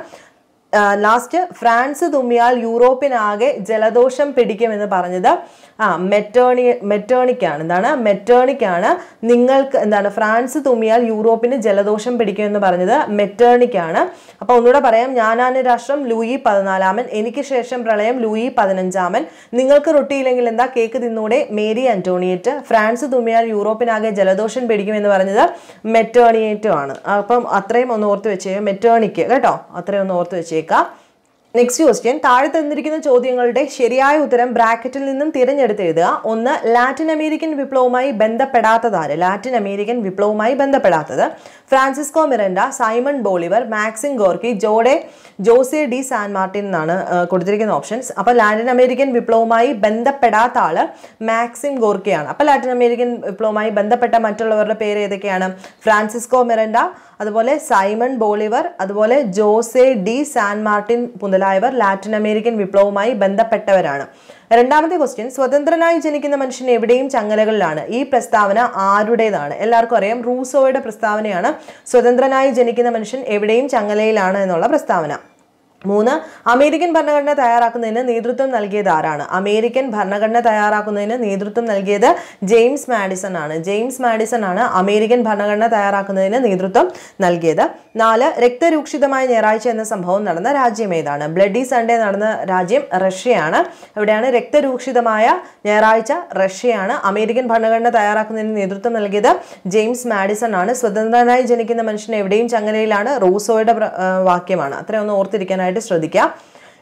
ലാസ്റ്റ് ഫ്രാൻസ് തുമ്മിയാൽ യൂറോപ്പിനാകെ ജലദോഷം പിടിക്കുമെന്ന് പറഞ്ഞത് ആ മെറ്റേണി മെറ്റേണിക്കാണ് എന്താണ് മെറ്റേണിക്കാണ് നിങ്ങൾക്ക് എന്താണ് ഫ്രാൻസ് തുമ്മിയാൽ യൂറോപ്പിന് ജലദോഷം പിടിക്കുമെന്ന് പറഞ്ഞത് മെറ്റേണിക്കാണ് അപ്പോൾ ഒന്നുകൂടെ പറയാം ഞാനാണ് രാഷ്ട്രം ലൂയി പതിനാലാമൻ എനിക്ക് ശേഷം പ്രളയം ലൂയി പതിനഞ്ചാമൻ നിങ്ങൾക്ക് റൊട്ടിയില്ലെങ്കിൽ എന്താ കേക്ക് തിന്നൂടെ മേരി അന്റോണിയറ്റ് ഫ്രാൻസ് തുമ്മിയാൽ യൂറോപ്പിനാകെ ജലദോഷം പിടിക്കുമെന്ന് പറഞ്ഞത് മെറ്റേണിയേറ്റും ആണ് അപ്പം അത്രയും ഒന്ന് ഓർത്ത് വെച്ചേക്കാം മെറ്റേണിക്ക് കേട്ടോ അത്രയും ഒന്ന് ഓർത്ത് വെച്ചേക്കാം നെക്സ്റ്റ് ക്വസ്റ്റ്യൻ താഴെ തന്നിരിക്കുന്ന ചോദ്യങ്ങളുടെ ശരിയായ ഉത്തരം ബ്രാക്കറ്റിൽ നിന്നും തിരഞ്ഞെടുത്ത് എഴുതുക ഒന്ന് ലാറ്റിൻ അമേരിക്കൻ വിപ്ലവവുമായി ബന്ധപ്പെടാത്തതാര് ലാറ്റിൻ അമേരിക്കൻ വിപ്ലവവുമായി ബന്ധപ്പെടാത്തത് Francisco Miranda Simon Bolivar Maxim Gorky ജോഡെ ജോസെ ഡി സാൻ മാർട്ടിൻ എന്നാണ് ആ, കൊടുത്തിരിക്കുന്ന ഓപ്ഷൻസ് അപ്പോൾ ലാറ്റിൻ അമേരിക്കൻ വിപ്ലവവുമായി ബന്ധപ്പെടാത്ത ആള് മാക്സിം ഗോർക്കിയാണ് അപ്പോൾ ലാറ്റിൻ അമേരിക്കൻ വിപ്ലവവുമായി ബന്ധപ്പെട്ട മറ്റുള്ളവരുടെ പേര് ഏതൊക്കെയാണ് ഫ്രാൻസിസ്കോ മിറൻഡ അതുപോലെ സൈമൺ ബോളിവർ അതുപോലെ ജോസെ ഡി സാൻ മാർട്ടിൻ മുതലായവർ ലാറ്റിൻ അമേരിക്കൻ വിപ്ലവവുമായി ബന്ധപ്പെട്ടവരാണ് രണ്ടാമത്തെ ക്വസ്റ്റ്യൻ സ്വതന്ത്രനായി ജനിക്കുന്ന മനുഷ്യൻ എവിടെയും ചങ്ങലകളിലാണ് ഈ പ്രസ്താവന ആരുടേതാണ് എല്ലാവർക്കും അറിയാം റൂസോയുടെ പ്രസ്താവനയാണ് സ്വതന്ത്രനായി ജനിക്കുന്ന മനുഷ്യൻ എവിടെയും ചങ്ങലയിലാണ് എന്നുള്ള പ്രസ്താവന മൂന്ന് അമേരിക്കൻ ഭരണഘടന തയ്യാറാക്കുന്നതിന് നേതൃത്വം നൽകിയത് ആരാണ് അമേരിക്കൻ ഭരണഘടന തയ്യാറാക്കുന്നതിന് നേതൃത്വം നൽകിയത് ജെയിംസ് മാഡിസൺ ആണ് ജെയിംസ് മാഡിസൺ ആണ് അമേരിക്കൻ ഭരണഘടന തയ്യാറാക്കുന്നതിന് നേതൃത്വം നൽകിയത് നാല് രക്തരൂക്ഷിതമായ ഞായറാഴ്ച എന്ന സംഭവം നടന്ന രാജ്യം ഏതാണ് ബ്ലഡി സൺഡേ നടന്ന രാജ്യം റഷ്യയാണ് എവിടെയാണ് രക്തരൂക്ഷിതമായ ഞായറാഴ്ച റഷ്യയാണ് അമേരിക്കൻ ഭരണഘടന തയ്യാറാക്കുന്നതിന് നേതൃത്വം നൽകിയത് ജെയിംസ് മാഡിസൺ ആണ് സ്വതന്ത്രനായി ജനിക്കുന്ന മനുഷ്യൻ എവിടെയും ചങ്ങലയിലാണ് റൂസോയുടെ പ്ര- ആ, വാക്യമാണ് അത്രയും ഒന്ന് ഓർത്തിരിക്കാനായിട്ട് ശ്രദ്ധിക്കുക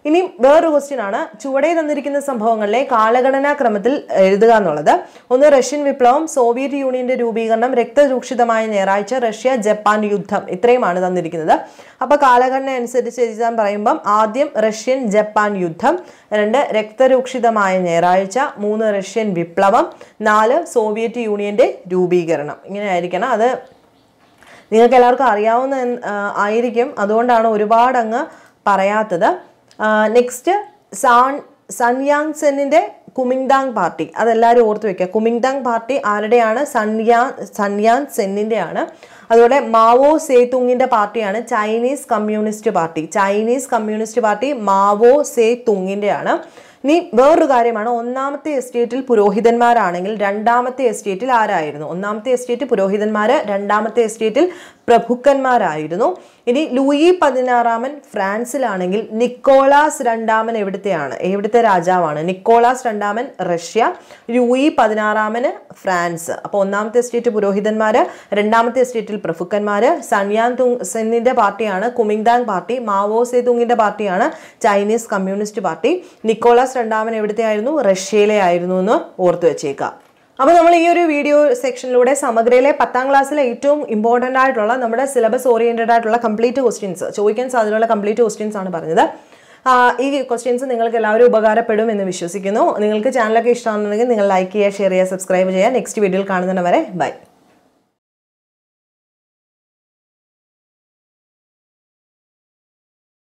ഇനി വേറൊരു ക്വസ്റ്റ്യൻ ആണ് ചുവടെ തന്നിരിക്കുന്ന സംഭവങ്ങളിലെ കാലഗണനാ ക്രമത്തിൽ എഴുതുക എന്നുള്ളത് ഒന്ന് റഷ്യൻ വിപ്ലവം സോവിയറ്റ് യൂണിയന്റെ രൂപീകരണം രക്തരൂക്ഷിതമായ ഞായറാഴ്ച റഷ്യ ജപ്പാൻ യുദ്ധം ഇത്രയുമാണ് തന്നിരിക്കുന്നത് അപ്പൊ കാലഘടന അനുസരിച്ച് എഴുതാൻ പറയുമ്പം ആദ്യം റഷ്യൻ ജപ്പാൻ യുദ്ധം രണ്ട് രക്തരൂക്ഷിതമായ ഞായറാഴ്ച മൂന്ന് റഷ്യൻ വിപ്ലവം നാല് സോവിയറ്റ് യൂണിയന്റെ രൂപീകരണം ഇങ്ങനെ ആയിരിക്കണം അത് നിങ്ങൾക്ക് എല്ലാവർക്കും അറിയാവുന്ന എന്ന്, ആ, ആയിരിക്കും അതുകൊണ്ടാണ് ഒരുപാട് അങ്ങ് പറയാത്തത് നെക്സ്റ്റ് സാൻ സൺയാങ് സെന്നിൻ്റെ കുമിങ്താങ് പാർട്ടി അതെല്ലാവരും ഓർത്ത് വെക്കുക കുമിങ്താങ് പാർട്ടി ആരുടെയാണ് സൺയാ സൺയാൻ സെന്നിൻ്റെ ആണ് അതുപോലെ മാവോ സേതുങ്ങിൻ്റെ പാർട്ടിയാണ് Chinese communist party Chinese communist party Mao സേ തുങ്ങിൻ്റെ ആണ് ഇനി വേറൊരു കാര്യമാണ് ഒന്നാമത്തെ എസ്റ്റേറ്റിൽ പുരോഹിതന്മാരാണെങ്കിൽ രണ്ടാമത്തെ എസ്റ്റേറ്റിൽ ആരായിരുന്നു ഒന്നാമത്തെ എസ്റ്റേറ്റ് പുരോഹിതന്മാര് രണ്ടാമത്തെ എസ്റ്റേറ്റിൽ പ്രഭുക്കന്മാരായിരുന്നു ഇനി ലൂയി പതിനാറാമൻ ഫ്രാൻസിലാണെങ്കിൽ നിക്കോളാസ് രണ്ടാമൻ എവിടുത്തെയാണ് എവിടുത്തെ രാജാവാണ് നിക്കോളാസ് രണ്ടാമൻ റഷ്യ ലൂയി പതിനാറാമന് ഫ്രാൻസ് അപ്പോൾ ഒന്നാമത്തെ എസ്റ്റേറ്റ് പുരോഹിതന്മാര് രണ്ടാമത്തെ എസ്റ്റേറ്റിൽ പ്രഭുക്കന്മാര് സൺയാൻ തുങ് സെന്നിന്റെ പാർട്ടിയാണ് കുമിങ്താങ് പാർട്ടി മാവോ സേതുങ്ങിന്റെ പാർട്ടിയാണ് ചൈനീസ് കമ്മ്യൂണിസ്റ്റ് പാർട്ടി നിക്കോളാസ് രണ്ടാമൻ എവിടുത്തെ ആയിരുന്നു റഷ്യയിലെ ആയിരുന്നു എന്ന് ഓർത്തു വെച്ചേക്കുക അപ്പോൾ നമ്മൾ ഈ ഒരു വീഡിയോ സെക്ഷനിലൂടെ സമഗ്രയിലെ പത്താം ക്ലാസ്സിലെ ഏറ്റവും ഇമ്പോർട്ടൻ്റ് ആയിട്ടുള്ള നമ്മുടെ സിലബസ് ഓറിയൻറ്റഡ് ആയിട്ടുള്ള കംപ്ലീറ്റ് ക്വസ്റ്റ്യൻസ് ചോദിക്കാൻ സാധ്യതയുള്ള കംപ്ലീറ്റ് ക്വസ്റ്റ്യൻസ് ആണ് പറഞ്ഞത് ആ, ഈ ക്വസ്റ്റ്യൻസ് നിങ്ങൾക്ക് എല്ലാവരും ഉപകാരപ്പെടും എന്ന് വിശ്വസിക്കുന്നു നിങ്ങൾക്ക് ചാനലൊക്കെ ഇഷ്ടമാണെന്നുണ്ടെങ്കിൽ നിങ്ങൾ ലൈക്ക് ചെയ്യുക ഷെയർ ചെയ്യുക സബ്സ്ക്രൈബ് ചെയ്യുക നെക്സ്റ്റ് വീഡിയോയിൽ കാണുന്നതിന് വരെ ബൈ